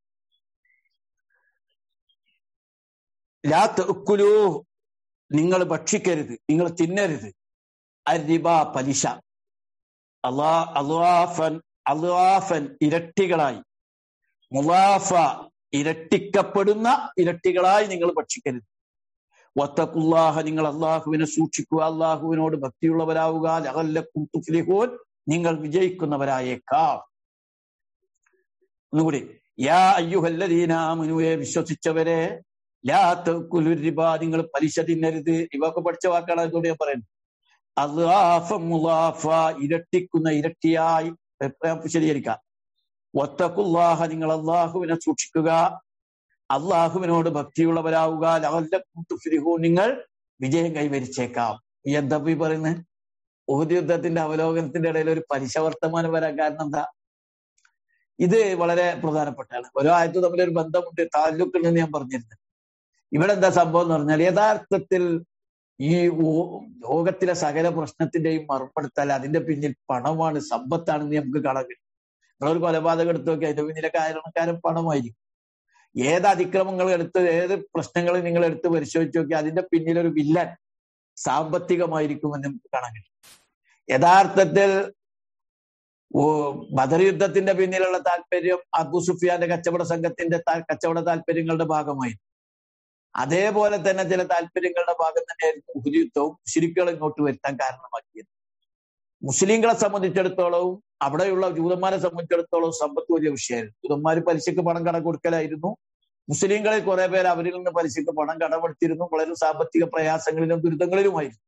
ലാ തെക്കുലൂ നിങ്ങൾ ഭക്ഷിക്കരുത് നിങ്ങൾ തിന്നരുത് അരിബ പലിശ അള്ളാ അള്ളാഫൻ അള്ളാഫൻ ഇരട്ടികളായി മുലാഫ ഇരട്ടിക്കപ്പെടുന്ന ഇരട്ടികളായി നിങ്ങൾ ഭക്ഷിക്കരുത് വത്തക്കുല്ലാഹ നിങ്ങൾ അള്ളാഹുവിനെ സൂക്ഷിക്കുക അള്ളാഹുവിനോട് ഭക്തിയുള്ളവരാവുക ലഹല്ലക്കും തുഫ്ലിഹൂൻ നിങ്ങൾ വിജയിക്കുന്നവരായേക്കാം ഒന്നുകൂടി യാ അയ്യുഹല്ലദീനാമുനുവെ വിശ്വസിച്ചവരെ ലാ തക്കുലുരിബ നിങ്ങൾ പലിശ തിന്നരുത് ഇവയൊക്കെ പഠിച്ച വാക്കാണ് അതുകൊണ്ട് ഞാൻ പറയുന്നത് അള്ളാഫ മുലാഫ ഇരട്ടിക്കുന്ന ഇരട്ടിയായി വിശദീകരിക്കാം ഒത്തക്കുല്ലാഹ നിങ്ങൾ അള്ളാഹുവിനെ സൂക്ഷിക്കുക അള്ളാഹുവിനോട് ഭക്തിയുള്ളവരാവുക ലവല്ലു നിങ്ങൾ വിജയം കൈവരിച്ചേക്കാം എന്താ ഈ പറയുന്നത് ഊഹദ് യുദ്ധത്തിന്റെ അവലോകനത്തിന്റെ ഇടയിൽ ഒരു പലിശ വർത്തമാനം വരാൻ കാരണം എന്താ ഇത് വളരെ പ്രധാനപ്പെട്ടാണ് ഓരോ ആയത്തും തമ്മിലൊരു ബന്ധമുണ്ട് താലൂക്കുണ്ടെന്ന് ഞാൻ പറഞ്ഞിരുന്നു ഇവിടെ എന്താ സംഭവം എന്ന് പറഞ്ഞാൽ യഥാർത്ഥത്തിൽ ഈ ലോകത്തിലെ സകല പ്രശ്നത്തിന്റെയും മറുപ്പെടുത്താൽ അതിന്റെ പിന്നിൽ പണമാണ് സമ്പത്താണെന്ന് നമുക്ക് കാണാൻ കഴിയും നമ്മളൊരു കൊലപാതകം എടുത്തു നോക്കി അതിന്റെ പിന്നിലെ കാരണക്കാരൻ പണമായിരിക്കും ഏത് അതിക്രമങ്ങൾ എടുത്ത് ഏത് പ്രശ്നങ്ങൾ നിങ്ങൾ എടുത്ത് പരിശോധിച്ച് നോക്കി അതിന്റെ പിന്നിൽ ഒരു വില്ലൻ സാമ്പത്തികമായിരിക്കുമെന്ന് നമുക്ക് കാണാൻ കഴിയും യഥാർത്ഥത്തിൽ ബദർ യുദ്ധത്തിന്റെ പിന്നിലുള്ള താല്പര്യം അബു സുഫിയാന്റെ കച്ചവട സംഘത്തിന്റെ കച്ചവട താല്പര്യങ്ങളുടെ ഭാഗമായി അതേപോലെ തന്നെ ചില താല്പര്യങ്ങളുടെ ഭാഗം തന്നെയായിരുന്നു ഉഹുദ് യുദ്ധവും മുസ്ലിങ്ങളെ ഇങ്ങോട്ട് വരുത്താൻ കാരണമാക്കിയത് മുസ്ലിങ്ങളെ സംബന്ധിച്ചിടത്തോളവും അവിടെയുള്ള ജൂതന്മാരെ സംബന്ധിച്ചിടത്തോളം സമ്പത്ത് വലിയ വിഷയമായിരുന്നു ജൂതന്മാര് പലിശക്ക് പണം കട കൊടുക്കലായിരുന്നു മുസ്ലിങ്ങളിൽ കുറെ പേർ അവരിൽ നിന്ന് പലിശക്ക് പണം കടമെടുത്തിരുന്നു വളരെ സാമ്പത്തിക പ്രയാസങ്ങളിലും ദുരിതങ്ങളിലുമായിരുന്നു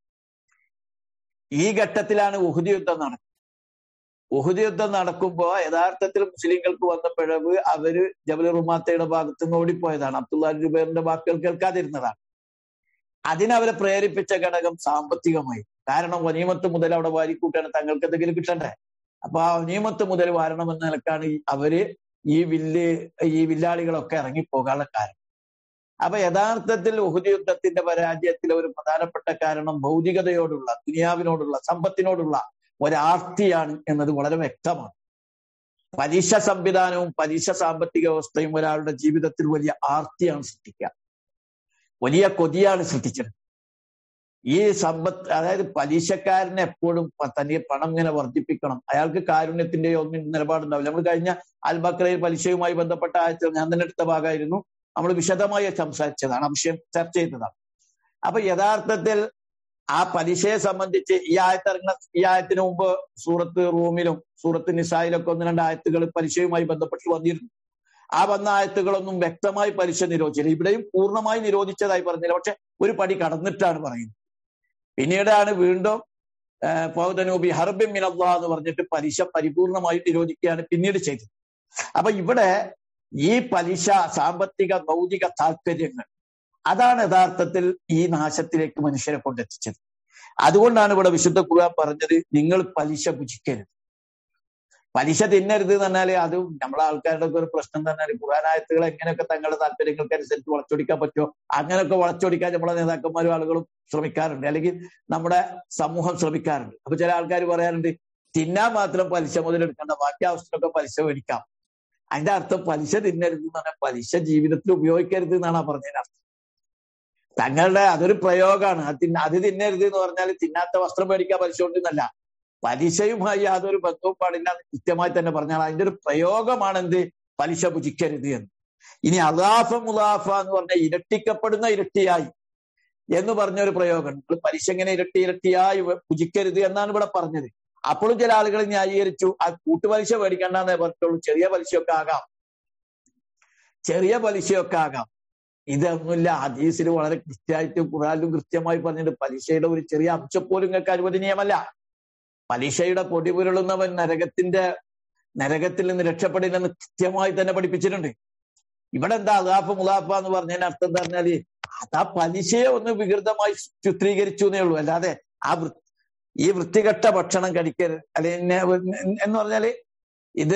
ഈ ഘട്ടത്തിലാണ് ഉഹുദ് യുദ്ധം നടക്കുന്നത് ഉഹുദ് യുദ്ധം നടക്കുമ്പോൾ യഥാർത്ഥത്തിൽ മുസ്ലിങ്ങൾക്ക് വന്ന പിഴവ് അവര് ജബൽ റുമാത്തയുടെ ഭാഗത്ത് നിന്ന് ഓടിപ്പോയതാണ് അബ്ദുള്ള ജുബൈറിന്റെ വാക്കുകൾ കേൾക്കാതിരുന്നതാണ് അതിനവരെ പ്രേരിപ്പിച്ച ഘടകം സാമ്പത്തികമായി കാരണം വനീമത്ത് മുതൽ അവിടെ വാരിക്കൂട്ടാണ് തങ്ങൾക്ക് എന്തെങ്കിലും കിട്ടണ്ടേ അപ്പൊ ആ വനീമത്ത് മുതൽ വാരണമെന്ന നിലക്കാണ് അവര് ഈ വില്ല് ഈ വില്ലാളികളൊക്കെ ഇറങ്ങിപ്പോകാനുള്ള കാരണം അപ്പൊ യഥാർത്ഥത്തിൽ ഉഹുദ് യുദ്ധത്തിന്റെ പരാജയത്തിലെ ഒരു പ്രധാനപ്പെട്ട കാരണം ഭൗതികതയോടുള്ള ദുനിയാവിനോടുള്ള സമ്പത്തിനോടുള്ള ഒരാർത്തിയാണ് എന്നത് വളരെ വ്യക്തമാണ് പലിശ സംവിധാനവും പലിശ സാമ്പത്തിക വ്യവസ്ഥയും ഒരാളുടെ ജീവിതത്തിൽ വലിയ ആർത്തിയാണ് സൃഷ്ടിക്കുക വലിയ കൊതിയാണ് സൃഷ്ടിച്ചത് ഈ സമ്പത്ത് അതായത് പലിശക്കാരന് എപ്പോഴും തന്നെ പണം ഇങ്ങനെ വർദ്ധിപ്പിക്കണം അയാൾക്ക് കാരുണ്യത്തിന്റെയോ ഒന്നും നിലപാടുണ്ടാവില്ല നമ്മൾ കഴിഞ്ഞ അൽബക്രയിൽ പലിശയുമായി ബന്ധപ്പെട്ട ആയത്തിൽ ഞാൻ തന്നെ എടുത്ത ഭാഗമായിരുന്നു നമ്മൾ വിശദമായി സംസാരിച്ചതാണ് ആ വിഷയം ചർച്ച ചെയ്തതാണ് അപ്പൊ യഥാർത്ഥത്തിൽ ആ പലിശയെ സംബന്ധിച്ച് ഈ ആയത്തിറങ്ങുന്ന ഈ ആയത്തിന് മുമ്പ് സൂറത്ത് റൂമിലും സൂറത്ത് നിസായിലൊക്കെ ഒന്ന് രണ്ട് ആയത്തുകൾ പലിശയുമായി ബന്ധപ്പെട്ട് വന്നിരുന്നു ആ വന്ന ആയത്തുകളൊന്നും വ്യക്തമായി പലിശ നിരോധിച്ചില്ല ഇവിടെയും പൂർണ്ണമായി നിരോധിച്ചതായി പറഞ്ഞില്ല പക്ഷെ ഒരു പടി കടന്നിട്ടാണ് പറയുന്നത് പിന്നീടാണ് വീണ്ടും പൗതനൂബി ഹർബിൻ മിനല്ലാ എന്ന് പറഞ്ഞിട്ട് പലിശ പരിപൂർണമായി നിരോധിക്കുകയാണ് പിന്നീട് ചെയ്തത് അപ്പൊ ഇവിടെ ഈ പലിശ സാമ്പത്തിക ഭൗതിക താല്പര്യങ്ങൾ അതാണ് യഥാർത്ഥത്തിൽ ഈ നാശത്തിലേക്ക് മനുഷ്യരെ കൊണ്ടെത്തിച്ചത് അതുകൊണ്ടാണ് ഇവിടെ വിശുദ്ധ ഖുർആൻ പറഞ്ഞത് നിങ്ങൾ പലിശ ഭുജിക്കരുത് പലിശ തിന്നരുത് എന്ന് പറഞ്ഞാല് അത് നമ്മളെ ആൾക്കാരുടെ ഒക്കെ ഒരു പ്രശ്നം തന്നെ ഖുറാനായത്തുകൾ എങ്ങനെയൊക്കെ തങ്ങളുടെ താല്പര്യങ്ങൾക്ക് അനുസരിച്ച് വളച്ചൊടിക്കാൻ പറ്റുമോ അങ്ങനെയൊക്കെ വളച്ചൊടിക്കാൻ നമ്മളെ നേതാക്കന്മാരും ആളുകളും ശ്രമിക്കാറുണ്ട് അല്ലെങ്കിൽ നമ്മുടെ സമൂഹം ശ്രമിക്കാറുണ്ട് അപ്പൊ ചില ആൾക്കാർ പറയാറുണ്ട് തിന്നാൻ മാത്രം പലിശ മുതലെടുക്കേണ്ട ബാക്കി ആവശ്യത്തിനൊക്കെ പലിശ മേടിക്കാം അതിന്റെ അർത്ഥം പലിശ തിന്നരുത് എന്ന് പറഞ്ഞാൽ പലിശ ജീവിതത്തിൽ ഉപയോഗിക്കരുത് എന്നാണ് ആ പറഞ്ഞതിന് അർത്ഥം തങ്ങളുടെ അതൊരു പ്രയോഗമാണ് അത് തിന്ന അത് തിന്നരുത് എന്ന് പറഞ്ഞാൽ തിന്നാത്ത വസ്ത്രം മേടിക്കാൻ പലിശ ഉണ്ടെന്നല്ല പലിശയുമായി യാതൊരു ബന്ധവും പാടില്ല എന്ന് കൃത്യമായി തന്നെ പറഞ്ഞാൽ അതിന്റെ ഒരു പ്രയോഗമാണ് എന്ത് പലിശ ഭുജിക്കരുത് എന്ന് ഇനി അലാഫ മുലാഫ എന്ന് പറഞ്ഞ ഇരട്ടിക്കപ്പെടുന്ന ഇരട്ടിയായി എന്ന് പറഞ്ഞ ഒരു പ്രയോഗം നിങ്ങൾ പലിശ ഇങ്ങനെ ഇരട്ടി ഇരട്ടിയായി ഭുജിക്കരുത് എന്നാണ് ഇവിടെ പറഞ്ഞത് അപ്പോഴും ചില ആളുകൾ ന്യായീകരിച്ചു ആ കൂട്ടുപലിശ മേടിക്കണ്ടെന്നേ പറഞ്ഞുള്ളൂ ചെറിയ പലിശയൊക്കെ ആകാം ചെറിയ പലിശയൊക്കെ ആകാം ഇതൊന്നുമില്ല ഹദീസിൽ വളരെ കൃത്യമായിട്ട് ഖുറാനിലും കൃത്യമായി പറഞ്ഞിട്ട് പലിശയുടെ ഒരു ചെറിയ അംശം പോലും നിങ്ങൾക്ക് അനുവദനീയമല്ല പലിശയുടെ പൊടി പുരളുന്നവൻ നരകത്തിന്റെ നരകത്തിൽ നിന്ന് രക്ഷപ്പെടില്ലെന്ന് കൃത്യമായി തന്നെ പഠിപ്പിച്ചിട്ടുണ്ട് ഇവിടെ എന്താ അലാഫ് മുലാഫ എന്ന് പറഞ്ഞതിന് അർത്ഥം എന്താ പറഞ്ഞാല് അത് ആ പലിശയെ ഒന്ന് വികൃതമായി ചിത്രീകരിച്ചു എന്നേ ഉള്ളൂ അല്ലാതെ ആ വൃ ഈ വൃത്തികെട്ട ഭക്ഷണം കഴിക്കരുത് അല്ലെങ്കിൽ എന്ന് പറഞ്ഞാല് ഇത്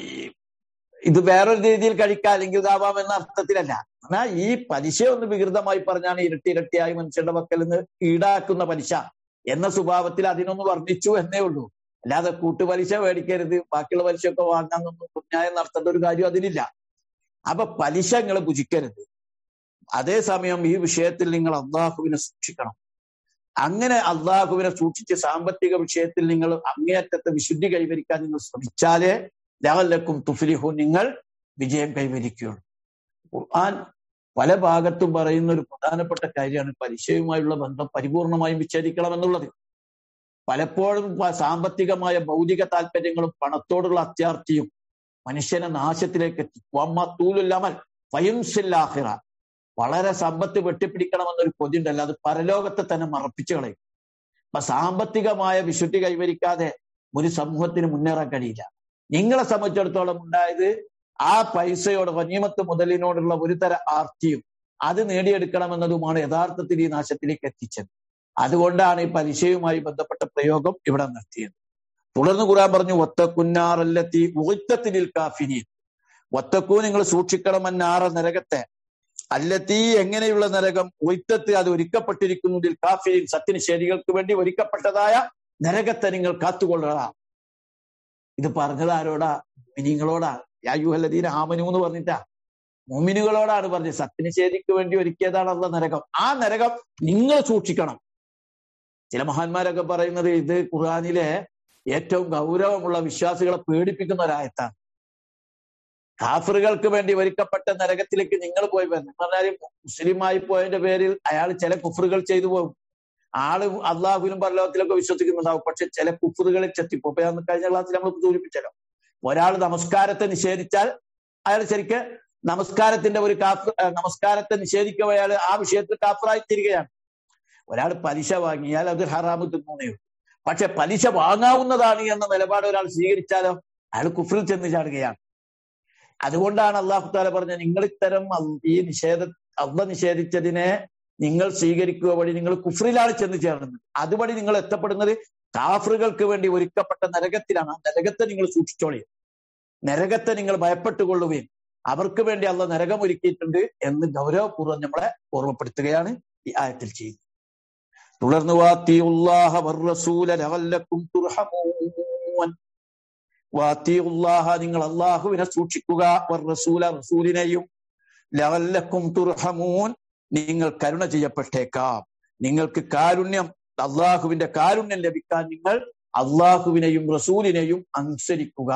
ഇത് വേറൊരു രീതിയിൽ കഴിക്കാം അല്ലെങ്കിൽ ഇതാവാം എന്ന അർത്ഥത്തിലല്ല എന്നാ ഈ പലിശ ഒന്ന് വികൃതമായി പറഞ്ഞാണ് ഇരട്ടി ഇരട്ടിയായി മനുഷ്യരുടെ പക്കൽ നിന്ന് ഈടാക്കുന്ന പലിശ എന്ന സ്വഭാവത്തിൽ അതിനൊന്ന് വർണ്ണിച്ചു എന്നേ ഉള്ളൂ അല്ലാതെ കൂട്ടുപലിശ മേടിക്കരുത് ബാക്കിയുള്ള പലിശയൊക്കെ വാങ്ങാനൊന്നും ന്യായം നടത്തേണ്ട ഒരു കാര്യം അതിലില്ല അപ്പൊ പലിശ നിങ്ങൾ ഭുജിക്കരുത് അതേസമയം ഈ വിഷയത്തിൽ നിങ്ങൾ അള്ളാഹുവിനെ സൂക്ഷിക്കണം അങ്ങനെ അള്ളാഹുവിനെ സൂക്ഷിച്ച് സാമ്പത്തിക വിഷയത്തിൽ നിങ്ങൾ അങ്ങേയറ്റത്തെ വിശുദ്ധി കൈവരിക്കാൻ നിങ്ങൾ ശ്രമിച്ചാലേ ലഹല്ലക്കും തുഫ്ലിഹു നിങ്ങൾ വിജയം കൈവരിക്കുകയുള്ളൂ ഖുർആൻ പല ഭാഗത്തും പറയുന്ന ഒരു പ്രധാനപ്പെട്ട കാര്യമാണ് പലിശയുമായുള്ള ബന്ധം പരിപൂർണമായും വിച്ഛേദിക്കണം എന്നുള്ളത് പലപ്പോഴും സാമ്പത്തികമായ ഭൗതിക താല്പര്യങ്ങളും പണത്തോടുള്ള അത്യാർത്ഥിയും മനുഷ്യനെ നാശത്തിലേക്ക് എത്തി വമ്മത്തൂലുല്ലമൽ ഫയംസില്ലാഹിറ വളരെ സമ്പത്ത് വെട്ടിപ്പിടിക്കണമെന്നൊരു കൊതിയുണ്ടല്ലോ അത് പരലോകത്തെ തന്നെ മറപ്പിച്ചു കളയും അപ്പൊ സാമ്പത്തികമായ വിശുദ്ധി കൈവരിക്കാതെ ഒരു സമൂഹത്തിന് മുന്നേറാൻ കഴിയില്ല നിങ്ങളെ സംബന്ധിച്ചിടത്തോളം ഉണ്ടായത് ആ പൈസയോട് വന്യമത്ത് മുതലിനോടുള്ള ഒരു തര ആർത്തിയും അത് നേടിയെടുക്കണമെന്നതുമാണ് യഥാർത്ഥത്തിൽ ഈ നാശത്തിലേക്ക് എത്തിച്ചത് അതുകൊണ്ടാണ് ഈ പലിശയുമായി ബന്ധപ്പെട്ട പ്രയോഗം ഇവിടെ നിർത്തിയത് തുടർന്ന് ഖുറാൻ പറഞ്ഞു ഒത്തക്കുന്നാറല്ലെത്തി ഊറ്റത്തിനിൽ കാഫിനി ഒത്തക്കൂ നിങ്ങൾ സൂക്ഷിക്കണമെന്നാറ നരകത്തെ അല്ലത്തീ എങ്ങനെയുള്ള നരകം ഒയ്ത്തത്ത് അത് ഒരുക്കപ്പെട്ടിരിക്കുന്നതിൽ കാഫിരിൻ സത്യനിഷേധികൾക്ക് വേണ്ടി ഒരുക്കപ്പെട്ടതായ നരകത്തെ നിങ്ങൾ കാത്തുകൊള്ളുക ഇത് പറഞ്ഞത് ആരോടാ മിനിങ്ങളോടാ യായുഹല്ലദീന ആമനു എന്ന് പറഞ്ഞിട്ടാ മുമിനുകളോടാണ് പറഞ്ഞത് സത്യനിഷേധിക്ക് വേണ്ടി ഒരുക്കിയതാണുള്ള നരകം ആ നരകം നിങ്ങൾ സൂക്ഷിക്കണം ചില മഹാന്മാരൊക്കെ പറയുന്നത് ഇത് ഖുർആാനിലെ ഏറ്റവും ഗൗരവമുള്ള വിശ്വാസികളെ പേടിപ്പിക്കുന്ന ഒരായത്താണ് കാഫറുകൾക്ക് വേണ്ടി ഒരുക്കപ്പെട്ട നരകത്തിലേക്ക് നിങ്ങൾ പോയി വരണം പറഞ്ഞാൽ മുസ്ലിമായി പോയതിന്റെ പേരിൽ അയാൾ ചില കുഫറുകൾ ചെയ്തു പോകും ആള് അള്ളാഹുവിനും പരലോകത്തിലൊക്കെ വിശ്വസിക്കുന്നുണ്ടാവും പക്ഷെ ചില കുഫറുകളിൽ ചെത്തിപ്പോ ഇപ്പൊ ഞാൻ കഴിഞ്ഞ ക്ലാസ്സിൽ നമ്മൾ സൂചിപ്പിച്ചല്ലോ ഒരാൾ നമസ്കാരത്തെ നിഷേധിച്ചാൽ അയാൾ ശരിക്ക് നമസ്കാരത്തിന്റെ ഒരു കാഫ് നമസ്കാരത്തെ നിഷേധിക്കുക അയാൾ ആ വിഷയത്തിൽ കാഫറായി തീരുകയാണ് ഒരാൾ പലിശ വാങ്ങിയാൽ അത് ഹറാമ് തിന്നേ പക്ഷെ പലിശ വാങ്ങാവുന്നതാണ് എന്ന നിലപാട് ഒരാൾ സ്വീകരിച്ചാലോ അയാൾ കുഫറിൽ ചെന്ന് ചാടുകയാണ് അതുകൊണ്ടാണ് അള്ളാഹു താല പറഞ്ഞ നിങ്ങൾ ഇത്തരം ഈ നിഷേധ അള്ള നിഷേധിച്ചതിനെ നിങ്ങൾ സ്വീകരിക്കുക വഴി നിങ്ങൾ കുഫറിലാണ് ചെന്ന് ചേർന്നത് അതുവഴി നിങ്ങൾ എത്തപ്പെടുന്നത് കാഫറുകൾക്ക് വേണ്ടി ഒരുക്കപ്പെട്ട നരകത്തിലാണ് ആ നരകത്തെ നിങ്ങൾ സൂക്ഷിച്ചോളി നരകത്തെ നിങ്ങൾ ഭയപ്പെട്ടുകൊള്ളുകയും അവർക്ക് വേണ്ടി അള്ള നരകം ഒരുക്കിയിട്ടുണ്ട് എന്ന് ഗൗരവപൂർവ്വം നമ്മളെ ഓർമ്മപ്പെടുത്തുകയാണ് ഈ ആയത്തിൽ ചെയ്യുന്നത് തുടർന്ന് വാത്തിയുള്ളാഹ വർറസൂല ലഅല്ലക്കും തുർഹമൂൻ വാത്തിയുള്ളാഹ നിങ്ങൾ അള്ളാഹുവിനെ സൂക്ഷിക്കുക വർറസൂല റസൂലിനെയും ലഅല്ലക്കും തുർഹമൂൻ നിങ്ങൾ കരുണ ചെയ്യപ്പെട്ടേക്കാം നിങ്ങൾക്ക് കാരുണ്യം അള്ളാഹുവിന്റെ കാരുണ്യം ലഭിക്കാൻ നിങ്ങൾ അള്ളാഹുവിനെയും റസൂലിനെയും അനുസരിക്കുക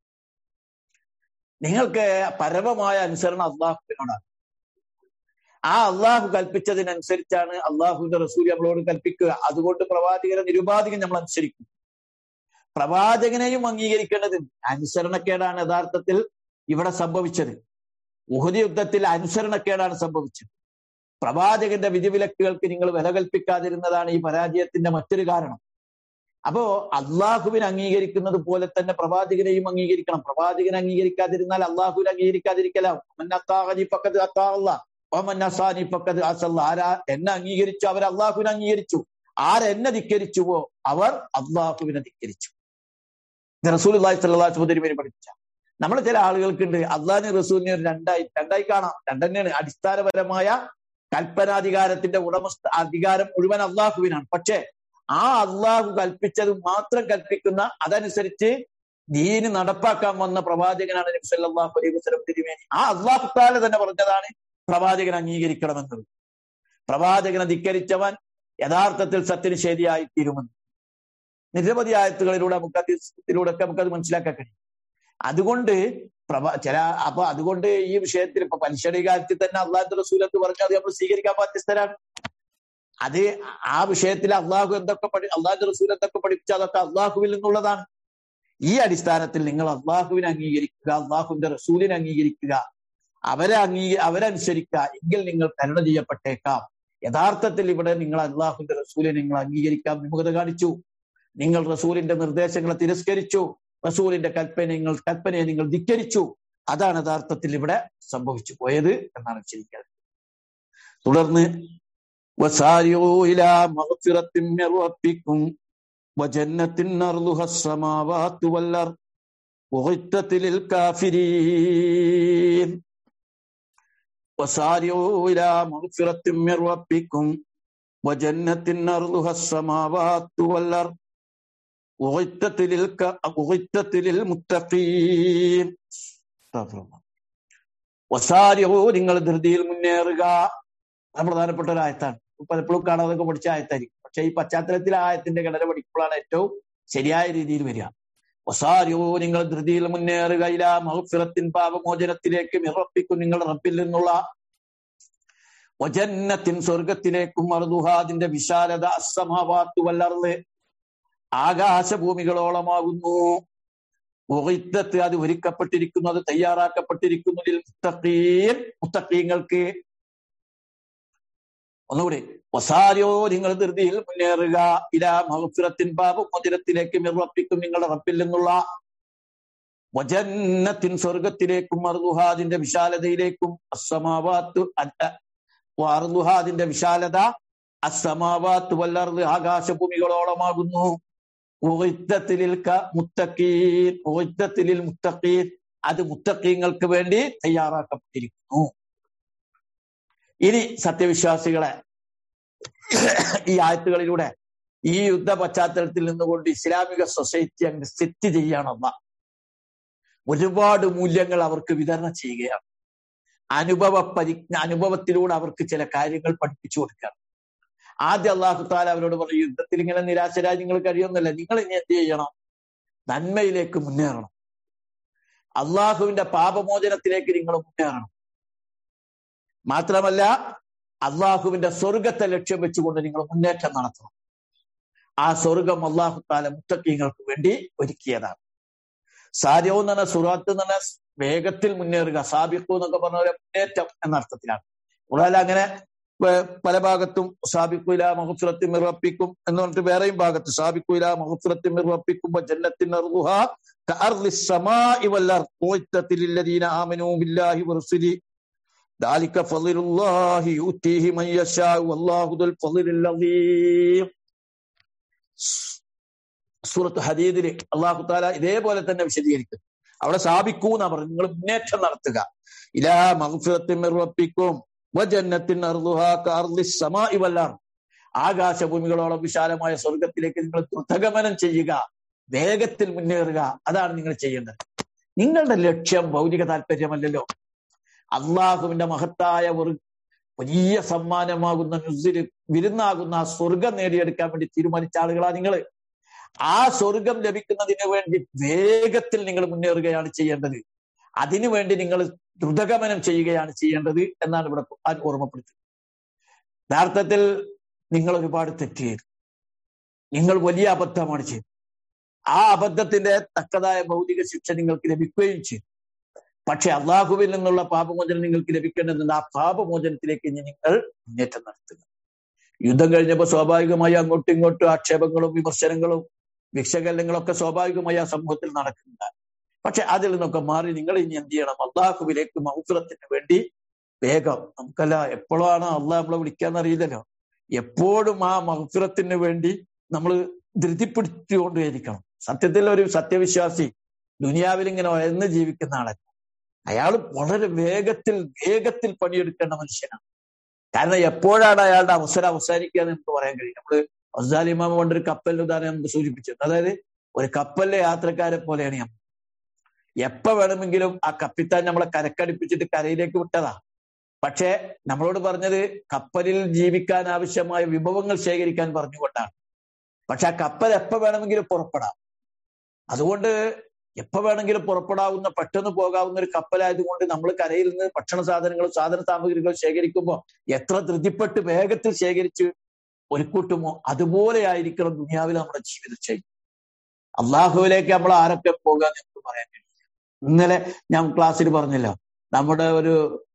നിങ്ങൾക്ക് പരമമായ അനുസരണം അള്ളാഹുവിനോടാണ് ആ അള്ളാഹു കൽപ്പിച്ചതിനനുസരിച്ചാണ് അള്ളാഹുവിന്റെ റസൂൽ നമ്മളോട് കൽപ്പിക്കുക അതുകൊണ്ട് പ്രവാചകനെ നിരുപാധികം നമ്മൾ അനുസരിക്കും പ്രവാചകനെയും അംഗീകരിക്കേണ്ടത് അനുസരണക്കേടാണ് യഥാർത്ഥത്തിൽ ഇവിടെ സംഭവിച്ചത് ഉഹദ് യുദ്ധത്തിൽ അനുസരണക്കേടാണ് സംഭവിച്ചത് പ്രവാചകന്റെ വിധിവിലക്കുകൾക്ക് നിങ്ങൾ വില കൽപ്പിക്കാതിരുന്നതാണ് ഈ പരാജയത്തിന്റെ മറ്റൊരു കാരണം അപ്പോ അള്ളാഹുവിനെ അംഗീകരിക്കുന്നത് പോലെ തന്നെ പ്രവാചകനെയും അംഗീകരിക്കണം പ്രവാചകനെ അംഗീകരിക്കാതിരുന്നാൽ അള്ളാഹുവിനെ അംഗീകരിക്കാതിരിക്കലാം ആരാ എന്നെ അംഗീകരിച്ചു അവർ അള്ളാഹുവിനെ അംഗീകരിച്ചു ആരെന്നെ ധിക്കരിച്ചുവോ അവർ അള്ളാഹുവിനെ ധിക്കരിച്ചു റസൂൽ അള്ളാഹി സ്വല്ലാഹു തിരുമേനി പഠിപ്പിച്ച നമ്മൾ ചില ആളുകൾക്കുണ്ട് അള്ളാഹിന് റസൂലിനെ ഒരു രണ്ടായി രണ്ടായി കാണാം രണ്ടെന്നെയാണ് അടിസ്ഥാനപരമായ കൽപ്പനാധികാരത്തിന്റെ ഉടമസ്ഥ അധികാരം മുഴുവൻ അള്ളാഹുവിനാണ് പക്ഷേ ആ അള്ളാഹു കൽപ്പിച്ചത് മാത്രം കൽപ്പിക്കുന്ന അതനുസരിച്ച് ദീന് നടപ്പാക്കാൻ വന്ന പ്രവാചകനാണ് നബി സല്ലല്ലാഹു അലൈഹി വസല്ലം തിരുമേനി ആ അള്ളാഹു താല തന്നെ പറഞ്ഞതാണ് പ്രവാചകൻ അംഗീകരിക്കണമെന്നത് പ്രവാചകനെ ധിക്കരിച്ചവൻ യഥാർത്ഥത്തിൽ സത്യനിഷേധിയായി തീരുമെന്ന് നിരവധി ആയത്തുകളിലൂടെ നമുക്ക് അതിലൂടെ ഒക്കെ നമുക്കത് മനസ്സിലാക്കാൻ കഴിയും അതുകൊണ്ട് പ്രഭ ചില അപ്പൊ അതുകൊണ്ട് ഈ വിഷയത്തിൽ ഇപ്പൊ പലിശയുടെ കാര്യത്തിൽ തന്നെ അള്ളാഹു റസൂൽ എന്ന് പറഞ്ഞാൽ അത് നമ്മൾ സ്വീകരിക്കാൻ ബാധ്യസ്ഥരാണ് അത് ആ വിഷയത്തിൽ അള്ളാഹു എന്തൊക്കെ പഠി അള്ളാഹു റസൂൽ എന്തൊക്കെ പഠിപ്പിച്ച അതൊക്കെ അള്ളാഹുവിൽ നിന്നുള്ളതാണ് ഈ അടിസ്ഥാനത്തിൽ നിങ്ങൾ അള്ളാഹുവിനെ അംഗീകരിക്കുക അള്ളാഹുവിന്റെ റസൂലിനെ അംഗീകരിക്കുക അവരെ അംഗീ അവരനുസരിക്കുക എങ്കിൽ നിങ്ങൾ കരുണ ചെയ്യപ്പെട്ടേക്കാം യഥാർത്ഥത്തിൽ ഇവിടെ നിങ്ങൾ അള്ളാഹുവിന്റെ റസൂലിനെ നിങ്ങൾ അംഗീകരിക്കാൻ വിമുഖത കാണിച്ചു നിങ്ങൾ റസൂലിന്റെ നിർദ്ദേശങ്ങളെ തിരസ്കരിച്ചു റസൂലിന്റെ കൽപ്പന നിങ്ങൾ കൽപ്പനയെ നിങ്ങൾ ധിക്കരിച്ചു അതാണ് യഥാർത്ഥത്തിൽ ഇവിടെ സംഭവിച്ചു പോയത് എന്നാണ് ചിന്തിക്കുന്നത് തുടർന്ന് وسارعوا إلى مغفرة من ربكم وجنة أرضها السماوات والأرض أعدت للكافرين وسارعوا إلى مغفرة من ربكم وجنة أرضها السماوات والأرض أعدت للك أعدت للمتقين استغفر الله وسارعوا നിങ്ങൾ ധൃതിയിൽ മുന്നേറുക അത് പ്രധാനപ്പെട്ട ഒരു ആയത്താണ് പലപ്പോഴും കാണാതൊക്കെ പഠിച്ച ആയത്തായിരിക്കും പക്ഷെ ഈ പശ്ചാത്തലത്തിൽ ആ ആയത്തിന്റെ ഘടന പഠിക്കുമ്പോഴാണ് ഏറ്റവും ശരിയായ രീതിയിൽ വരിക ഒസാരിയോ നിങ്ങൾ ധൃതിയിൽ മുന്നേറുക ഇല മഹഫിറത്തിൻ പാപമോചനത്തിലേക്ക് മിറപ്പിക്കും നിങ്ങൾ റബ്ബിൽ നിന്നുള്ള വജന്നത്തിൻ സ്വർഗത്തിലേക്കും മറുദുഹാദിന്റെ വിശാലത അസമാവാത്തു വല്ലർന്ന് ആകാശഭൂമികളോളമാകുന്നു ഉഹിത്തത്ത് അത് ഒരുക്കപ്പെട്ടിരിക്കുന്നത് തയ്യാറാക്കപ്പെട്ടിരിക്കുന്നതിൽ മുത്തഖീൻ മുത്തഖീങ്ങൾക്ക് ഒന്നുകൂടി വസാരോ നിങ്ങൾ ധൃതിയിൽ മുന്നേറുക ഇലാ മഹഫിറത്തിൻ പാപ മോചനത്തിലേക്ക് മിറപ്പിക്കും നിങ്ങളുടെ റബ്ബിൽ നിന്നുള്ള വജന്നത്തിൻ സ്വർഗത്തിലേക്കും അർദുഹാദിന്റെ വിശാലതയിലേക്കും അസമാവാത്ത് അർദുഹാദിന്റെ വിശാലത അസമാവാത്ത് വല്ലർദ് ആകാശഭൂമികളോളമാകുന്നു ഉഹിത്തത്തിലിൽ മുത്തക്കീൻ ഉഹിത്തത്തിലിൽ മുത്തക്കീൻ അത് മുത്തക്കീങ്ങൾക്ക് വേണ്ടി തയ്യാറാക്കപ്പെട്ടിരിക്കുന്നു ഇനി സത്യവിശ്വാസികളെ ഈ ആയത്തുകളിലൂടെ ഈ യുദ്ധ പശ്ചാത്തലത്തിൽ നിന്നുകൊണ്ട് ഇസ്ലാമിക സൊസൈറ്റി അങ്ങ് സെറ്റ് ചെയ്യണമെന്ന ഒരുപാട് മൂല്യങ്ങൾ അവർക്ക് വിതരണം ചെയ്യുകയാണ് അനുഭവ പരിജ്ഞ അനുഭവത്തിലൂടെ അവർക്ക് ചില കാര്യങ്ങൾ പഠിപ്പിച്ചു കൊടുക്കുകയാണ് ആദ്യം അള്ളാഹു താല അവരോട് പറഞ്ഞു യുദ്ധത്തിൽ ഇങ്ങനെ നിരാശരായി നിങ്ങൾ കഴിയുന്നില്ല നിങ്ങൾ ഇനി എന്ത് ചെയ്യണം നന്മയിലേക്ക് മുന്നേറണം അള്ളാഹുവിന്റെ പാപമോചനത്തിലേക്ക് നിങ്ങൾ മുന്നേറണം മാത്രമല്ല അള്ളാഹുവിന്റെ സ്വർഗത്തെ ലക്ഷ്യം വെച്ചുകൊണ്ട് നിങ്ങൾ മുന്നേറ്റം നടത്തണം ആ സ്വർഗം അള്ളാഹു താല മുത്തക്കീങ്ങൾക്ക് വേണ്ടി ഒരുക്കിയതാണ് സാര്യവും തന്നെ സുറാത്ത് തന്നെ വേഗത്തിൽ മുന്നേറുക സാബിക്കു എന്നൊക്കെ പറഞ്ഞ പോലെ മുന്നേറ്റം എന്ന അർത്ഥത്തിലാണ് കൂടാതെ അങ്ങനെ പല ഭാഗത്തും സാബിക്കുല മഹുസുറത്തി മിറപ്പിക്കും എന്ന് പറഞ്ഞിട്ട് വേറെയും ഭാഗത്ത് സാബിക്കുല മഹുസുറത്തി മിറപ്പിക്കും ജന്നത്തിൻ ആമനു ബില്ലാഹി വറസുലി ذلك فضل الله يؤتيه من يشاء والله ذو الفضل العظيم സൂറത്ത് ഹദീദില് അള്ളാഹു താല ഇതേപോലെ തന്നെ വിശദീകരിക്കും അവിടെ സാബിക്കൂ എന്നാ പറഞ്ഞു നിങ്ങൾ മുന്നേറ്റം നടത്തുക ഇലാ മഹഫിറത്തിൻ വജന്നത്തിൻ ആകാശഭൂമികളോളം വിശാലമായ സ്വർഗത്തിലേക്ക് നിങ്ങൾ ദ്രുതഗമനം ചെയ്യുക വേഗത്തിൽ മുന്നേറുക അതാണ് നിങ്ങൾ ചെയ്യേണ്ടത് നിങ്ങളുടെ ലക്ഷ്യം ഭൗതിക താല്പര്യമല്ലല്ലോ അള്ളാഹുവിന്റെ മഹത്തായ ഒരു വലിയ സമ്മാനമാകുന്ന നുസിര് വിരുന്നാകുന്ന ആ സ്വർഗം നേടിയെടുക്കാൻ വേണ്ടി തീരുമാനിച്ച ആളുകളാ നിങ്ങൾ ആ സ്വർഗം ലഭിക്കുന്നതിന് വേണ്ടി വേഗത്തിൽ നിങ്ങൾ മുന്നേറുകയാണ് ചെയ്യേണ്ടത് അതിനുവേണ്ടി നിങ്ങൾ ദ്രുതഗമനം ചെയ്യുകയാണ് ചെയ്യേണ്ടത് എന്നാണ് ഇവിടെ ഓർമ്മപ്പെടുത്തുന്നത് യഥാർത്ഥത്തിൽ നിങ്ങൾ ഒരുപാട് തെറ്റ് ചെയ്തു നിങ്ങൾ വലിയ അബദ്ധമാണ് ചെയ്തത് ആ അബദ്ധത്തിന്റെ തക്കതായ ഭൗതിക ശിക്ഷ നിങ്ങൾക്ക് ലഭിക്കുകയും ചെയ്തു പക്ഷെ അള്ളാഹുവിൽ നിന്നുള്ള പാപമോചനം നിങ്ങൾക്ക് ലഭിക്കേണ്ടതുണ്ട് ആ പാപമോചനത്തിലേക്ക് ഇനി നിങ്ങൾ മുന്നേറ്റം നടത്തുക യുദ്ധം കഴിഞ്ഞപ്പോൾ സ്വാഭാവികമായി അങ്ങോട്ടും ഇങ്ങോട്ടും ആക്ഷേപങ്ങളും വിമർശനങ്ങളും വിക്ഷകലങ്ങളൊക്കെ സ്വാഭാവികമായി ആ സമൂഹത്തിൽ നടക്കുന്നുണ്ട് പക്ഷെ അതിൽ നിന്നൊക്കെ മാറി നിങ്ങൾ ഇനി എന്ത് ചെയ്യണം അള്ളാഹുവിലേക്ക് മൗഫിറത്തിന് വേണ്ടി വേഗം നമുക്കല്ല എപ്പോഴാണ് അള്ളാഹ് നമ്മളെ വിളിക്കാന്നറിയില്ലല്ലോ എപ്പോഴും ആ മൗഫിറത്തിന് വേണ്ടി നമ്മൾ ധൃതി പിടിച്ചുകൊണ്ടേയിരിക്കണം സത്യത്തിൽ ഒരു സത്യവിശ്വാസി ദുനിയാവിൽ ഇങ്ങനെ ഉയർന്ന് ജീവിക്കുന്ന ആളല്ല അയാൾ വളരെ വേഗത്തിൽ വേഗത്തിൽ പണിയെടുക്കേണ്ട മനുഷ്യനാണ് കാരണം എപ്പോഴാണ് അയാളുടെ അവസരം അവസാനിക്കുക എന്ന് നമുക്ക് പറയാൻ കഴിയും നമ്മള് അസാലി ഇമാമ കൊണ്ടൊരു കപ്പലിന്റെ ഉദാഹരണം നമുക്ക് സൂചിപ്പിച്ചത് അതായത് ഒരു കപ്പലിലെ യാത്രക്കാരെ പോലെയാണ് ഞാൻ എപ്പോ വേണമെങ്കിലും ആ കപ്പിത്താൻ നമ്മളെ കരക്കടിപ്പിച്ചിട്ട് കരയിലേക്ക് വിട്ടതാ പക്ഷേ നമ്മളോട് പറഞ്ഞത് കപ്പലിൽ ജീവിക്കാൻ ആവശ്യമായ വിഭവങ്ങൾ ശേഖരിക്കാൻ പറഞ്ഞുകൊണ്ടാണ് പക്ഷെ ആ കപ്പൽ എപ്പോ വേണമെങ്കിലും പുറപ്പെടാം അതുകൊണ്ട് എപ്പോ വേണമെങ്കിലും പുറപ്പെടാവുന്ന പെട്ടെന്ന് പോകാവുന്ന ഒരു കപ്പലായതുകൊണ്ട് നമ്മൾ കരയിൽ നിന്ന് ഭക്ഷണ സാധനങ്ങളും സാധന സാമഗ്രികളും ശേഖരിക്കുമ്പോൾ എത്ര ധൃതിപ്പെട്ട് വേഗത്തിൽ ശേഖരിച്ച് ഒരുക്കൂട്ടുമോ അതുപോലെ ആയിരിക്കണം ദുനിയാവിൽ നമ്മുടെ ജീവിതം ചെയ്യും അള്ളാഹുവിലേക്ക് നമ്മൾ ആരൊക്കെ പോകാൻ നമുക്ക് പറയാൻ കഴിയില്ല ഇന്നലെ ഞാൻ ക്ലാസ്സിൽ പറഞ്ഞല്ലോ നമ്മുടെ ഒരു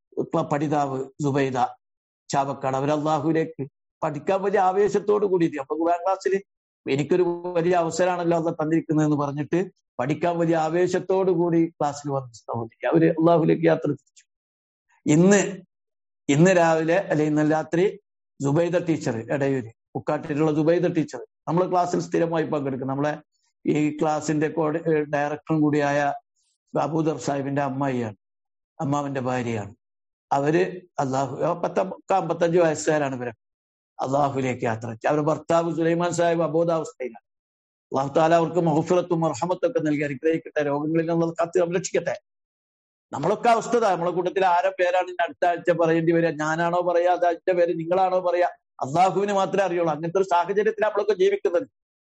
പഠിതാവ് സുബൈദ ചാവക്കാട് അവർ അള്ളാഹുവിലേക്ക് പഠിക്കാൻ വലിയ ആവേശത്തോട് കൂടിയിട്ട് നമുക്ക് ഖുർആൻ ക്ലാസ്സിൽ എനിക്കൊരു വലിയ അവസരമാണല്ലോ അത് തന്നിരിക്കുന്നതെന്ന് പറഞ്ഞിട്ട് പഠിക്കാൻ വലിയ ആവേശത്തോടു കൂടി ക്ലാസ്സിൽ വന്ന സഹോദരി അവര് അള്ളാഹുലേക്ക് യാത്ര തിരിച്ചു ഇന്ന് ഇന്ന് രാവിലെ അല്ലെ ഇന്നലെ രാത്രി ജുബൈദ ടീച്ചർ ഇടയൂര് ഉക്കാട്ടിലുള്ള ജുബൈദ ടീച്ചർ നമ്മൾ ക്ലാസ്സിൽ സ്ഥിരമായി പങ്കെടുക്കും നമ്മളെ ഈ ക്ലാസിന്റെ കോഡി ഡയറക്ടറും കൂടിയായ അബൂദർ സാഹിബിന്റെ അമ്മായിയാണ് അമ്മാവിന്റെ ഭാര്യയാണ് അവര് അള്ളാഹു പത്ത അമ്പത്തഞ്ച് വയസ്സുകാരാണ് ഇവരെ അള്ളാഹുലേക്ക് യാത്ര അവരുടെ ഭർത്താവ് സുലൈമാൻ സാഹിബ് അബോധാവസ്ഥയിലാണ് അള്ളാഹു താല അവർക്ക് മഹഫിറത്തും മർഹമത്തൊക്കെ നൽകി അനുഗ്രഹിക്കട്ടെ രോഗങ്ങളിൽ നിന്നുള്ള കാത്ത് സംരക്ഷിക്കട്ടെ നമ്മളൊക്കെ അവസ്ഥ നമ്മളെ കൂട്ടത്തിൽ ആരെ പേരാണ് ഇനി അടുത്ത ആഴ്ച പറയേണ്ടി വരിക ഞാനാണോ പറയാ അത് അതിന്റെ പേര് നിങ്ങളാണോ പറയാ അള്ളാഹുവിന് മാത്രമേ അറിയുള്ളൂ അങ്ങനത്തെ ഒരു സാഹചര്യത്തിൽ നമ്മളൊക്കെ ജീവിക്കുന്നത്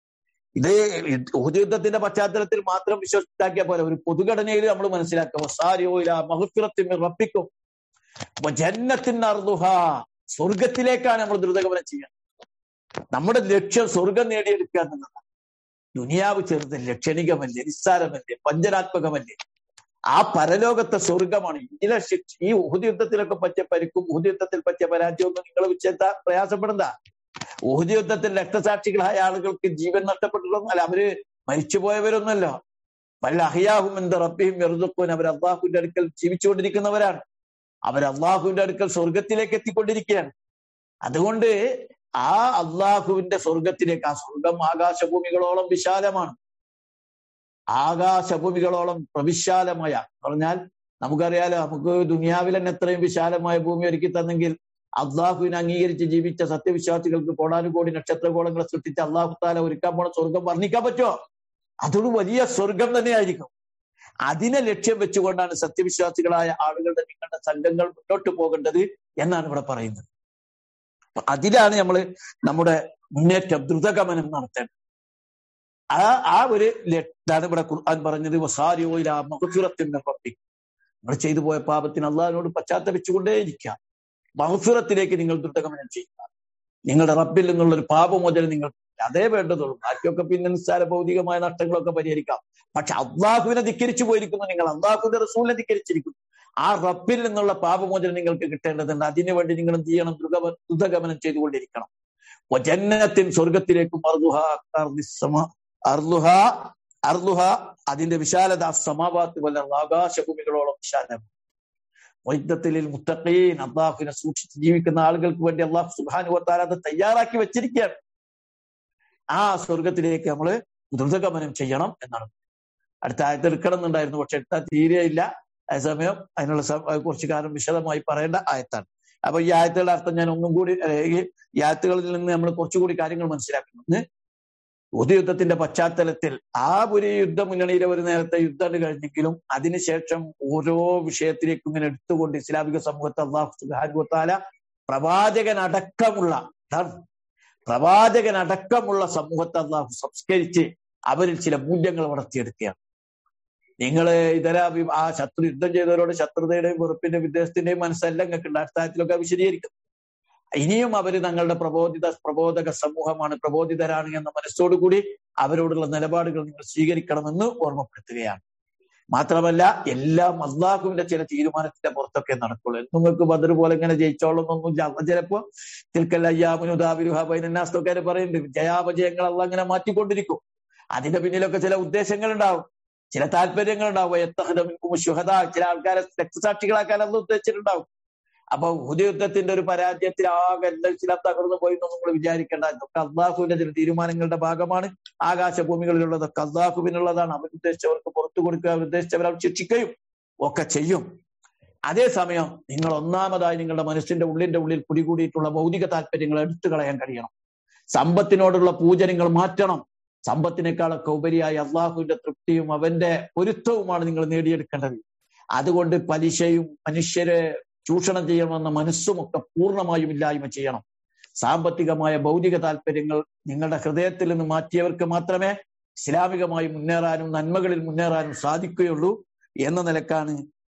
ഇത് യുദ്ധത്തിന്റെ പശ്ചാത്തലത്തിൽ മാത്രം വിശ്വസിച്ചാക്കിയ പോലെ ഒരു പൊതുഘടനയിൽ നമ്മൾ മനസ്സിലാക്കുക സാരിയോയില മഹഫിറത്തിൻ റപ്പിക്കും ജന്നത്തിൻ അർദുഹ സ്വർഗത്തിലേക്കാണ് നമ്മൾ ദ്രുതഗമനം ചെയ്യുന്നത് നമ്മുടെ ലക്ഷ്യം സ്വർഗം നേടിയെടുക്കുക എന്നുള്ളതാണ് ദുനിയാവ് ചെറുതല്ലേ ക്ഷണികമല്ലേ നിസ്സാരമല്ലേ പഞ്ചനാത്മകമല്ലേ ആ പരലോകത്തെ സ്വർഗമാണ് ഇതിലെ ശിക്ഷ ഈ ഊഹദ് യുദ്ധത്തിലൊക്കെ പറ്റിയ പരിക്കും ഊഹദ് യുദ്ധത്തിൽ പറ്റിയ പരാജയമൊന്നും നിങ്ങൾ വിശ്വത്ത പ്രയാസപ്പെടുന്ന ഊഹദ് യുദ്ധത്തിൽ രക്തസാക്ഷികളായ ആളുകൾക്ക് ജീവൻ നഷ്ടപ്പെട്ടിട്ടൊന്നും അല്ല അവര് മരിച്ചുപോയവരൊന്നുമല്ല വല്ല അഹിയാഹും എന്ത് റബ്ബിയും വെറുതുക്കും അവർ അള്ളാഹുവിന്റെ അടുക്കൽ ജീവിച്ചുകൊണ്ടിരിക്കുന്നവരാണ് അവർ അള്ളാഹുവിന്റെ അടുക്കൽ സ്വർഗത്തിലേക്ക് എത്തിക്കൊണ്ടിരിക്കുകയാണ് അതുകൊണ്ട് ആ അള്ളാഹുവിന്റെ സ്വർഗത്തിലേക്ക് ആ സ്വർഗം ആകാശഭൂമികളോളം വിശാലമാണ് ആകാശഭൂമികളോളം പ്രവിശാലമായ പറഞ്ഞാൽ നമുക്കറിയാലോ നമുക്ക് ദുനിയാവിൽ തന്നെ എത്രയും വിശാലമായ ഭൂമി ഒരുക്കി തന്നെങ്കിൽ അള്ളാഹുവിനെ അംഗീകരിച്ച് ജീവിച്ച സത്യവിശ്വാസികൾക്ക് കോടാനുകോടി നക്ഷത്രകോളങ്ങളെ സൃഷ്ടിച്ച് അള്ളാഹു താല ഒരുക്കാൻ പോണ സ്വർഗം വർണ്ണിക്കാൻ പറ്റുമോ അതൊരു വലിയ സ്വർഗം തന്നെയായിരിക്കും അതിനെ ലക്ഷ്യം വെച്ചുകൊണ്ടാണ് സത്യവിശ്വാസികളായ ആളുകളുടെ നിങ്ങളുടെ സംഘങ്ങൾ മുന്നോട്ട് പോകേണ്ടത് എന്നാണ് ഇവിടെ പറയുന്നത് അതിലാണ് നമ്മൾ നമ്മുടെ മുന്നേറ്റം ദ്രുതഗമനം നടത്തേണ്ടത് ആ ആ ഒരു ഇതാണ് ഇവിടെ ഖുർആൻ പറഞ്ഞത് വസാരിയോയില മഹഫിറത്തിന്റെ റബ്ബി നമ്മൾ ചെയ്തു പോയ പാപത്തിന് അള്ളാഹിനോട് പശ്ചാത്തപിച്ചുകൊണ്ടേയിരിക്കുക മഹഫിറത്തിലേക്ക് നിങ്ങൾ ദ്രുതഗമനം ചെയ്യുക നിങ്ങളുടെ റബ്ബിൽ നിന്നുള്ള ഒരു പാപമോചനം നിങ്ങൾ അതേ വേണ്ടതുള്ളൂ ബാക്കിയൊക്കെ പിന്നെ നിസ്സാര ഭൗതികമായ നഷ്ടങ്ങളൊക്കെ പരിഹരിക്കാം പക്ഷെ അള്ളാഹുവിനെ ധിക്കരിച്ചു പോയിരിക്കുന്നു നിങ്ങൾ അള്ളാഹുവിന്റെ റസൂലിനെ ധിക്കരിച്ചിരിക്കുന്നു ആ റബ്ബിൽ നിന്നുള്ള പാപമോചനം നിങ്ങൾക്ക് കിട്ടേണ്ടതുണ്ട് അതിനുവേണ്ടി നിങ്ങൾ എന്ത് ചെയ്യണം ദ്രുത ദ്രുതഗമനം ചെയ്തുകൊണ്ടിരിക്കണം ജന്നത്തിൻ സ്വർഗത്തിലേക്കും അർദുഹ അർദുഹ അർദുഹ അതിന്റെ വിശാലത സമാവാത്ത് പോലെ ആകാശഭൂമികളോളം വിശാലം വൈദ്യത്തിൽ മുത്തഖീൻ അള്ളാഹുവിനെ സൂക്ഷിച്ച് ജീവിക്കുന്ന ആളുകൾക്ക് വേണ്ടി അള്ളാഹു സുബാനുവത്താൽ അത് തയ്യാറാക്കി വെച്ചിരിക്കുകയാണ് ആ സ്വർഗത്തിലേക്ക് നമ്മൾ ദ്രുതഗമനം ചെയ്യണം എന്നാണ് അടുത്ത ആയത്ത് എടുക്കണമെന്നുണ്ടായിരുന്നു പക്ഷെ എടുത്താൽ തീരെയില്ല അതേസമയം അതിനുള്ള കുറച്ച് കാലം വിശദമായി പറയേണ്ട ആയത്താണ് അപ്പൊ ഈ ആയത്തുകളുടെ അർത്ഥം ഞാൻ ഒന്നും കൂടി ഈ ആയത്തുകളിൽ നിന്ന് നമ്മൾ കുറച്ചുകൂടി കാര്യങ്ങൾ മനസ്സിലാക്കുന്നു പൊതു യുദ്ധത്തിന്റെ പശ്ചാത്തലത്തിൽ ആ ഒരു യുദ്ധ മുന്നണിയിലെ ഒരു നേരത്തെ യുദ്ധം കഴിഞ്ഞെങ്കിലും അതിനുശേഷം ഓരോ വിഷയത്തിലേക്കും ഇങ്ങനെ എടുത്തുകൊണ്ട് ഇസ്ലാമിക സമൂഹത്തെ അള്ളാഹു സുഹാനുത്താല പ്രവാചകൻ അടക്കമുള്ള പ്രവാചകൻ അടക്കമുള്ള സമൂഹത്തെ അള്ളാഹു സംസ്കരിച്ച് അവരിൽ ചില മൂല്യങ്ങൾ വളർത്തിയെടുക്കുകയാണ് നിങ്ങൾ ഇതര ആ ശത്രു യുദ്ധം ചെയ്തവരോട് ശത്രുതയുടെയും വെറുപ്പിന്റെയും വിദേശത്തിന്റെയും മനസ്സല്ല നിങ്ങൾക്ക് അടിസ്ഥാനത്തിലൊക്കെ വിശദീകരിക്കും ഇനിയും അവര് തങ്ങളുടെ പ്രബോധിത പ്രബോധക സമൂഹമാണ് പ്രബോധിതരാണ് എന്ന മനസ്സോടുകൂടി അവരോടുള്ള നിലപാടുകൾ നിങ്ങൾ സ്വീകരിക്കണമെന്ന് ഓർമ്മപ്പെടുത്തുകയാണ് മാത്രമല്ല എല്ലാം അള്ളാഹുവിന്റെ ചില തീരുമാനത്തിന്റെ പുറത്തൊക്കെ നടക്കുള്ളൂ നിങ്ങൾക്ക് ബദർ പോലെ ഇങ്ങനെ ജയിച്ചോളൊന്നൊന്നുമില്ല അന്ന് ചിലപ്പോ തിൽക്കല്ല അയ്യാമുനുദാവിരുഹാബൈനാസ്തൊക്കെ പറയുന്നുണ്ട് ജയാപജയങ്ങൾ അള്ള അങ്ങനെ മാറ്റിക്കൊണ്ടിരിക്കും അതിന്റെ പിന്നിലൊക്കെ ചില ഉദ്ദേശങ്ങൾ ഉണ്ടാവും ചില താല്പര്യങ്ങൾ ഉണ്ടാവും എത്തഹദമിക്കും ശുഹദ ചില ആൾക്കാരെ രക്തസാക്ഷികളാക്കാൻ അന്ന് ഉദ്ദേശിച്ചിട്ടുണ്ടാവും അപ്പൊ യുദ്ധത്തിന്റെ ഒരു പരാജയത്തിൽ ആകെ എല്ലാം ഇസ്ലാം തകർന്നു പോയി എന്ന് നമ്മൾ വിചാരിക്കേണ്ട ഇതൊക്കെ അള്ളാഹുവിന്റെ ചില തീരുമാനങ്ങളുടെ ഭാഗമാണ് ആകാശഭൂമികളിലുള്ളതൊക്കെ അള്ളാഹുവിനുള്ളതാണ് അവർ ഉദ്ദേശിച്ചവർക്ക് പുറത്തു കൊടുക്കുക അവർ ഉദ്ദേശിച്ചവർ അവർ ശിക്ഷിക്കുകയും ഒക്കെ ചെയ്യും അതേസമയം നിങ്ങൾ ഒന്നാമതായി നിങ്ങളുടെ മനസ്സിന്റെ ഉള്ളിന്റെ ഉള്ളിൽ കുടികൂടിയിട്ടുള്ള ഭൗതിക താല്പര്യങ്ങൾ എടുത്തു കളയാൻ കഴിയണം സമ്പത്തിനോടുള്ള പൂജ നിങ്ങൾ മാറ്റണം സമ്പത്തിനേക്കാളൊക്കെ ഉപരിയായി അള്ളാഹുവിന്റെ തൃപ്തിയും അവന്റെ പൊരുത്തവുമാണ് നിങ്ങൾ നേടിയെടുക്കേണ്ടത് അതുകൊണ്ട് പലിശയും മനുഷ്യരെ ചൂഷണം ചെയ്യണമെന്ന മനസ്സുമൊക്കെ പൂർണ്ണമായും ഇല്ലായ്മ ചെയ്യണം സാമ്പത്തികമായ ഭൗതിക താല്പര്യങ്ങൾ നിങ്ങളുടെ ഹൃദയത്തിൽ നിന്ന് മാറ്റിയവർക്ക് മാത്രമേ ഇസ്ലാമികമായി മുന്നേറാനും നന്മകളിൽ മുന്നേറാനും സാധിക്കുകയുള്ളൂ എന്ന നിലക്കാണ്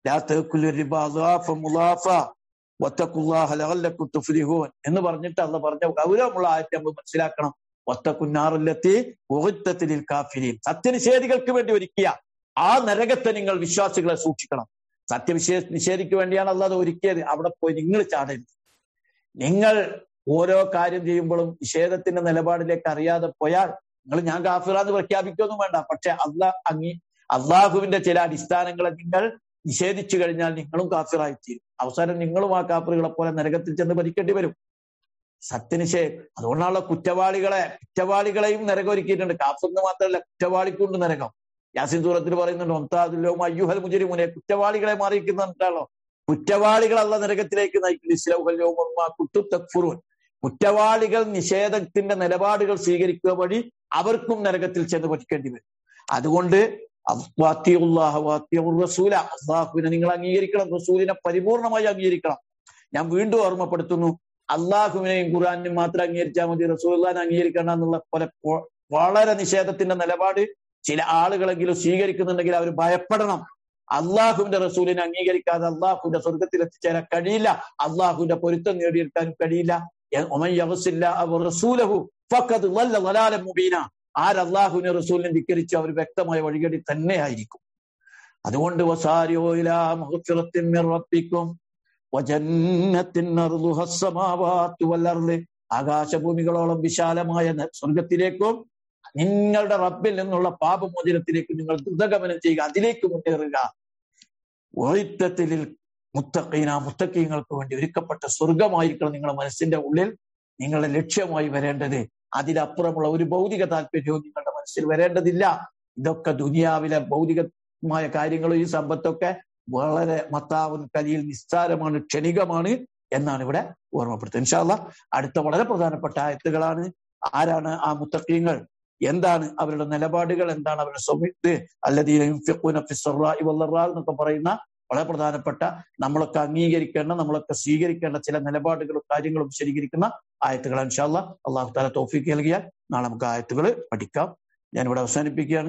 എന്ന് പറഞ്ഞിട്ട് അല്ല പറഞ്ഞ ഗൗരവമുള്ള ആയത്തെ നമ്മൾ മനസ്സിലാക്കണം ഒത്തക്കുന്നാറിലെത്തി ഉഹത്തത്തിൽ കാഫിരിയും സത്യനിഷേധികൾക്ക് വേണ്ടി ഒരുക്കിയ ആ നരകത്തെ നിങ്ങൾ വിശ്വാസികളെ സൂക്ഷിക്കണം സത്യവിശേ നിഷേധിക്ക് വേണ്ടിയാണ് അല്ലാതെ ഒരുക്കിയത് അവിടെ പോയി നിങ്ങൾ ചാടരുത് നിങ്ങൾ ഓരോ കാര്യം ചെയ്യുമ്പോഴും നിഷേധത്തിന്റെ നിലപാടിലേക്ക് അറിയാതെ പോയാൽ നിങ്ങൾ ഞാൻ കാഫിറാന്ന് പ്രഖ്യാപിക്കൊന്നും വേണ്ട പക്ഷെ അള്ളാ അങ്ങി അള്ളാഹുവിന്റെ ചില അടിസ്ഥാനങ്ങളെ നിങ്ങൾ നിഷേധിച്ചു കഴിഞ്ഞാൽ നിങ്ങളും കാഫിറായി തീരും അവസാനം നിങ്ങളും ആ കാഫറുകളെ പോലെ നരകത്തിൽ ചെന്ന് ഭരിക്കേണ്ടി വരും സത്യനിഷേ അതുകൊണ്ടാണല്ലോ കുറ്റവാളികളെ കുറ്റവാളികളെയും നരകം ഒരുക്കിയിട്ടുണ്ട് കാഫിറിന് മാത്രമല്ല കുറ്റവാളിക്കുണ്ട് നരകം യാസിൻ സൂറത്തിൽ പറയുന്നുണ്ട് ഒന്താദുല്ലോ അയ്യുഹൽ മുജരിമുനെ കുറ്റവാളികളെ മാറിയിരിക്കുന്നുണ്ടല്ലോ കുറ്റവാളികളല്ല നരകത്തിലേക്ക് നയിക്കുന്ന കുത്തു തക്ഫുറൂൻ കുറ്റവാളികൾ നിഷേധത്തിന്റെ നിലപാടുകൾ സ്വീകരിക്കുക വഴി അവർക്കും നരകത്തിൽ ചെന്ന് പഠിക്കേണ്ടി വരും അതുകൊണ്ട് റസൂല അള്ളാഹുവിനെ നിങ്ങൾ അംഗീകരിക്കണം റസൂലിനെ പരിപൂർണമായി അംഗീകരിക്കണം ഞാൻ വീണ്ടും ഓർമ്മപ്പെടുത്തുന്നു അള്ളാഹുവിനെയും ഖുറാനെയും മാത്രം അംഗീകരിച്ചാൽ മതി റസൂലിനെ അംഗീകരിക്കണം എന്നുള്ള പോലെ വളരെ നിഷേധത്തിന്റെ നിലപാട് ചില ആളുകളെങ്കിലും സ്വീകരിക്കുന്നുണ്ടെങ്കിൽ അവർ ഭയപ്പെടണം അള്ളാഹുവിന്റെ റസൂലിനെ അംഗീകരിക്കാതെ അള്ളാഹുവിന്റെ സ്വർഗത്തിൽ എത്തിച്ചേരാൻ കഴിയില്ല അള്ളാഹുവിന്റെ പൊരുത്തം നേടിയെടുക്കാനും കഴിയില്ല റസൂലഹു ഫഖദ് മുബീന ആര് അള്ളാഹുവിനെ റസൂലിനെ ധിക്കരിച്ച് അവർ വ്യക്തമായ വഴികേടി തന്നെ ആയിരിക്കും അതുകൊണ്ട് റബ്ബിക്കും ആകാശഭൂമികളോളം വിശാലമായ സ്വർഗത്തിലേക്കും നിങ്ങളുടെ റബ്ബിൽ നിന്നുള്ള പാപമോചനത്തിലേക്ക് നിങ്ങൾ ദ്രുതഗമനം ചെയ്യുക അതിലേക്ക് മുന്നേറുക ഒഴിത്തത്തിൽ മുത്തക്കീന മുത്തക്കീങ്ങൾക്ക് വേണ്ടി ഒരുക്കപ്പെട്ട സ്വർഗമായിരിക്കണം നിങ്ങളുടെ മനസ്സിന്റെ ഉള്ളിൽ നിങ്ങളുടെ ലക്ഷ്യമായി വരേണ്ടത് അതിലപ്പുറമുള്ള ഒരു ഭൗതിക താല്പര്യവും നിങ്ങളുടെ മനസ്സിൽ വരേണ്ടതില്ല ഇതൊക്കെ ദുനിയാവിലെ ഭൗതികമായ കാര്യങ്ങളും ഈ സമ്പത്തൊക്കെ വളരെ മത്താവുൻ കലിയിൽ നിസ്സാരമാണ് ക്ഷണികമാണ് എന്നാണ് ഇവിടെ ഓർമ്മപ്പെടുത്തുന്നത് ഇൻഷാല്ല അടുത്ത വളരെ പ്രധാനപ്പെട്ട ആയത്തുകളാണ് ആരാണ് ആ മുത്തക്കീങ്ങൾ എന്താണ് അവരുടെ നിലപാടുകൾ എന്താണ് അവരുടെ സ്വമിത്ത് അല്ലതീനും എന്നൊക്കെ പറയുന്ന വളരെ പ്രധാനപ്പെട്ട നമ്മളൊക്കെ അംഗീകരിക്കേണ്ട നമ്മളൊക്കെ സ്വീകരിക്കേണ്ട ചില നിലപാടുകളും കാര്യങ്ങളും വിശദീകരിക്കുന്ന ആയത്തുകൾ അൻഷാല്ല അള്ളാഹു താല തോഫിക്ക് നൽകിയാൽ നാളെ നമുക്ക് ആയത്തുകൾ പഠിക്കാം ഞാനിവിടെ അവസാനിപ്പിക്കുകയാണ്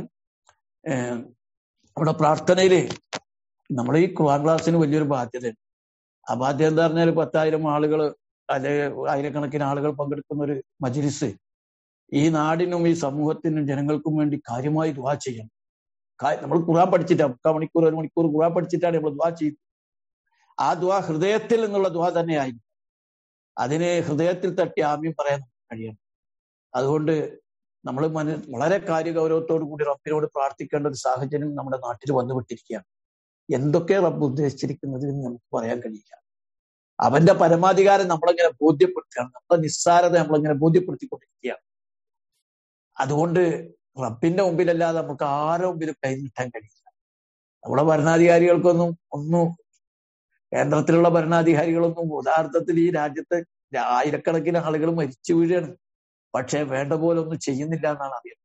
ഇവിടെ പ്രാർത്ഥനയില് നമ്മൾ ഈ ഖുർആൻ ക്ലാസ്സിന് വലിയൊരു ബാധ്യതയുണ്ട് ആ ബാധ്യത എന്താ പറഞ്ഞാൽ പത്തായിരം ആളുകൾ അല്ലെ ആയിരക്കണക്കിന് ആളുകൾ പങ്കെടുക്കുന്ന ഒരു മജിലിസ് ഈ നാടിനും ഈ സമൂഹത്തിനും ജനങ്ങൾക്കും വേണ്ടി കാര്യമായി ദുവാ ചെയ്യണം നമ്മൾ ഖുർആൻ പഠിച്ചിട്ടാണ് മുക്കാൽ മണിക്കൂർ ഒരു മണിക്കൂർ ഖുർആൻ പഠിച്ചിട്ടാണ് നമ്മൾ ദുവാ ചെയ്യുന്നത് ആ ദുവാ ഹൃദയത്തിൽ നിന്നുള്ള ദുവാ തന്നെയായിരിക്കും അതിന് ഹൃദയത്തിൽ തട്ടി ആമ്യം പറയാൻ കഴിയണം അതുകൊണ്ട് നമ്മൾ മന വളരെ കാര്യഗൗരവത്തോടു കൂടി റബ്ബിനോട് പ്രാർത്ഥിക്കേണ്ട ഒരു സാഹചര്യം നമ്മുടെ നാട്ടിൽ വന്നുവിട്ടിരിക്കുകയാണ് എന്തൊക്കെ റബ്ബ് ഉദ്ദേശിച്ചിരിക്കുന്നത് എന്ന് നമുക്ക് പറയാൻ കഴിയില്ല അവന്റെ പരമാധികാരം നമ്മളിങ്ങനെ ബോധ്യപ്പെടുത്തുകയാണ് നമ്മുടെ നിസ്സാരത നമ്മളിങ്ങനെ ബോധ്യപ്പെടുത്തിക്കൊണ്ടിരിക്കുകയാണ് അതുകൊണ്ട് റബ്ബിന്റെ മുമ്പിലല്ലാതെ നമുക്ക് ആരുടെ മുമ്പിലും കൈനീട്ടാൻ കഴിയില്ല നമ്മുടെ ഭരണാധികാരികൾക്കൊന്നും ഒന്നും കേന്ദ്രത്തിലുള്ള ഭരണാധികാരികളൊന്നും യഥാർത്ഥത്തിൽ ഈ രാജ്യത്ത് ആയിരക്കണക്കിന് ആളുകൾ മരിച്ചു വീഴുകയാണ് പക്ഷെ വേണ്ട പോലെ ഒന്നും ചെയ്യുന്നില്ല എന്നാണ് അറിയാം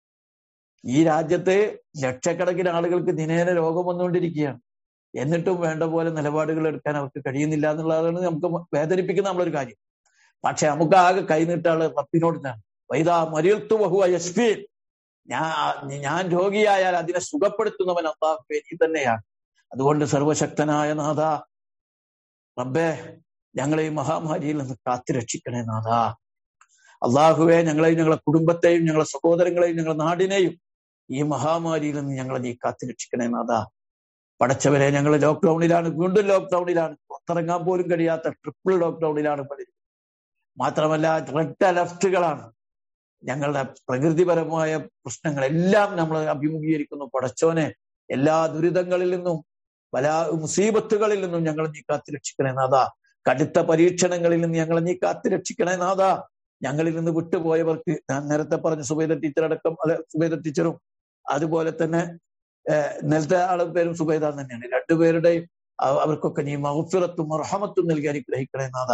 ഈ രാജ്യത്തെ ലക്ഷക്കണക്കിന് ആളുകൾക്ക് ദിനേന രോഗം വന്നുകൊണ്ടിരിക്കുകയാണ് എന്നിട്ടും വേണ്ട പോലെ നിലപാടുകൾ എടുക്കാൻ അവർക്ക് കഴിയുന്നില്ല എന്നുള്ളതാണ് നമുക്ക് വേദനിപ്പിക്കുന്ന നമ്മളൊരു കാര്യം പക്ഷെ നമുക്ക് ആകെ കൈനീട്ടാള് റബ്ബിനോട് ഞാൻ വൈദാ മരിയത്തു ബഹു യസ്ഫീൻ ഞാൻ ഞാൻ രോഗിയായാൽ അതിനെ സുഖപ്പെടുത്തുന്നവൻ അള്ളാഹു നീ തന്നെയാണ് അതുകൊണ്ട് സർവശക്തനായ നാഥ റബ്ബേ ഞങ്ങളെ ഈ മഹാമാരിയിൽ നിന്ന് കാത്തുരക്ഷിക്കണേ നാഥ അള്ളാഹുവെ ഞങ്ങളെയും ഞങ്ങളെ കുടുംബത്തെയും ഞങ്ങളെ സഹോദരങ്ങളെയും ഞങ്ങളുടെ നാടിനെയും ഈ മഹാമാരിയിൽ നിന്ന് ഞങ്ങളെ നീ കാത്തുരക്ഷിക്കണേ നാഥ പടച്ചവരെ ഞങ്ങൾ ലോക്ക്ഡൌണിലാണ് വീണ്ടും ലോക്ക്ഡൌണിലാണ് പുറത്തിറങ്ങാൻ പോലും കഴിയാത്ത ട്രിപ്പിൾ ലോക്ക്ഡൌണിലാണ് പലരും മാത്രമല്ല റെഡ് അലർട്ടുകളാണ് ഞങ്ങളുടെ പ്രകൃതിപരമായ പ്രശ്നങ്ങളെല്ലാം നമ്മൾ അഭിമുഖീകരിക്കുന്നു പടച്ചോനെ എല്ലാ ദുരിതങ്ങളിൽ നിന്നും പല മുസീബത്തുകളിൽ നിന്നും ഞങ്ങൾ നീ കാത്തുരക്ഷിക്കണേ നാഥ കടുത്ത പരീക്ഷണങ്ങളിൽ നിന്ന് ഞങ്ങൾ നീ കാത്തുരക്ഷിക്കണേ നാഥ ഞങ്ങളിൽ നിന്ന് വിട്ടുപോയവർക്ക് ഞാൻ നേരത്തെ പറഞ്ഞ സുബൈദ ടീച്ചർ അടക്കം അല്ലെ സുബൈദ ടീച്ചറും അതുപോലെ തന്നെ നേരത്തെ ആളെ പേരും സുബൈദ തന്നെയാണ് രണ്ടുപേരുടെയും അവർക്കൊക്കെ നീ മഹഫിറത്തും റഹമത്തും നൽകി അനുഗ്രഹിക്കണേ നാഥ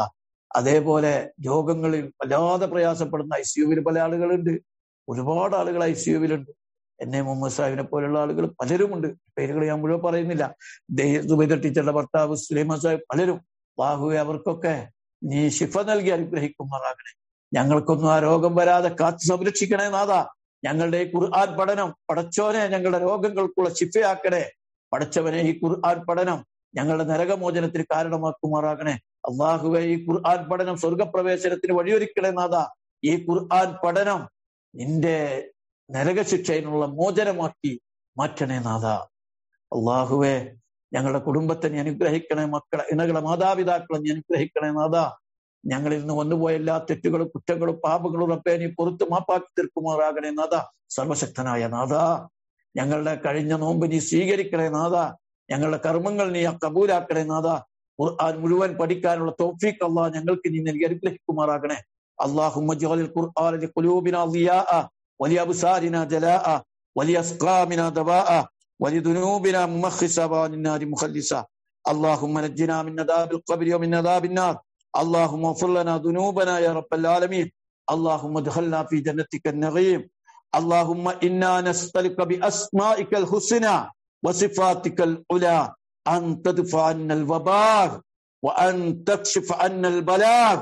അതേപോലെ രോഗങ്ങളിൽ വല്ലാതെ പ്രയാസപ്പെടുന്ന ഐ സിയുവിൽ പല ആളുകളുണ്ട് ഒരുപാട് ആളുകൾ ഐ സിയുവിലുണ്ട് എന്നെ മുഹമ്മദ് സാഹിബിനെ പോലുള്ള ആളുകൾ പലരുമുണ്ട് പേരുകൾ ഞാൻ മുഴുവൻ പറയുന്നില്ല ദുബൈദ ടീച്ചറുടെ ഭർത്താവ് സുലൈമാൻ സാഹിബ് പലരും ബാഹുവെ അവർക്കൊക്കെ നീ ശിഫ നൽകി അനുഗ്രഹിക്കുമാറാകണേ ഞങ്ങൾക്കൊന്നും ആ രോഗം വരാതെ കാത്തു സംരക്ഷിക്കണേ നാഥാ ഞങ്ങളുടെ ഈ ഖുർആൻ പഠനം പടച്ചോനെ ഞങ്ങളുടെ രോഗങ്ങൾക്കുള്ള ശിഫയാക്കണേ പടച്ചവനെ ഈ ഖുർആൻ പഠനം ഞങ്ങളുടെ നരകമോചനത്തിന് കാരണമാക്കുമാറാകണേ അള്ളാഹുവെ ഈ ഖുർആൻ പഠനം സ്വർഗപ്രവേശനത്തിന് വഴിയൊരുക്കണേ നാഥ ഈ ഖുർആൻ പഠനം നിന്റെ നരകശിക്ഷയിനുള്ള മോചനമാക്കി മാറ്റണേ നാഥ അള്ളാഹുവെ ഞങ്ങളുടെ കുടുംബത്തെ നീ അനുഗ്രഹിക്കണേ മക്കളെ ഇണകളെ മാതാപിതാക്കളെ നീ അനുഗ്രഹിക്കണേ നാഥ ഞങ്ങളിൽ നിന്ന് വന്നുപോയ എല്ലാ തെറ്റുകളും കുറ്റങ്ങളും പാപങ്ങളും റബ്ബെ നീ പുറത്ത് മാപ്പാക്കി തീർക്കുമാറാകണേ നാഥ സർവശക്തനായ നാഥ ഞങ്ങളുടെ കഴിഞ്ഞ നോമ്പ് നീ സ്വീകരിക്കണേ നാഥ ഞങ്ങളുടെ കർമ്മങ്ങൾ നീ കബൂലാക്കണേ നാഥ ഖുർആൻ മുഴുവൻ പഠിക്കാനുള്ള തൗഫീഖ് അള്ളാഹ് ഞങ്ങൾക്ക് നീ നൽകി അനുഗ്രഹിക്കുമാറാകണേ اللهم اجعل القرآن لقلوبنا ضياء ولأبصارنا جلاء ولأسقامنا دواء ولذنوبنا ممخصا وعن النار مخلصا اللهم نجنا من عذاب القبر ومن عذاب النار اللهم اغفر لنا ذنوبنا يا رب العالمين اللهم ادخلنا في جنتك النعيم اللهم انا نسالك باسمائك الحسنى وصفاتك العلى ان تدفع عنا الوباء وان تكشف عنا البلاء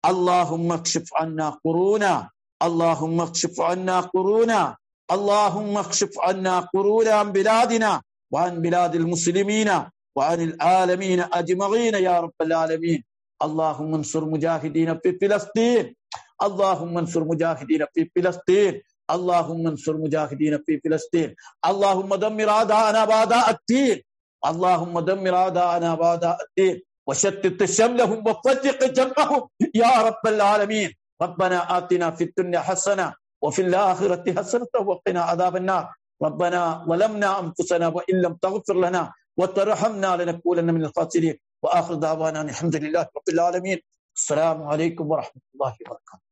اللهم اكشف عنا قرونا اللهم اكشف عنا قرونا اللهم اكشف عنا قرونا عن بلادنا وعن بلاد المسلمين وعن العالمين اجمعين يا رب العالمين اللهم انصر مجاهدين في فلسطين اللهم انصر مجاهدين في فلسطين اللهم انصر مجاهدين في فلسطين اللهم دمر اعداءنا واعداء الدين اللهم دمر اعداءنا واعداء الدين وشتت شملهم وفرق جمعهم يا رب العالمين ربنا آتنا في الدنيا حسنة وفي الآخرة حسنة وقنا عذاب النار ربنا ظلمنا أنفسنا وإن لم تغفر لنا وترحمنا لنكونن من الخاسرين وآخر دعوانا الحمد لله رب العالمين السلام عليكم ورحمة الله وبركاته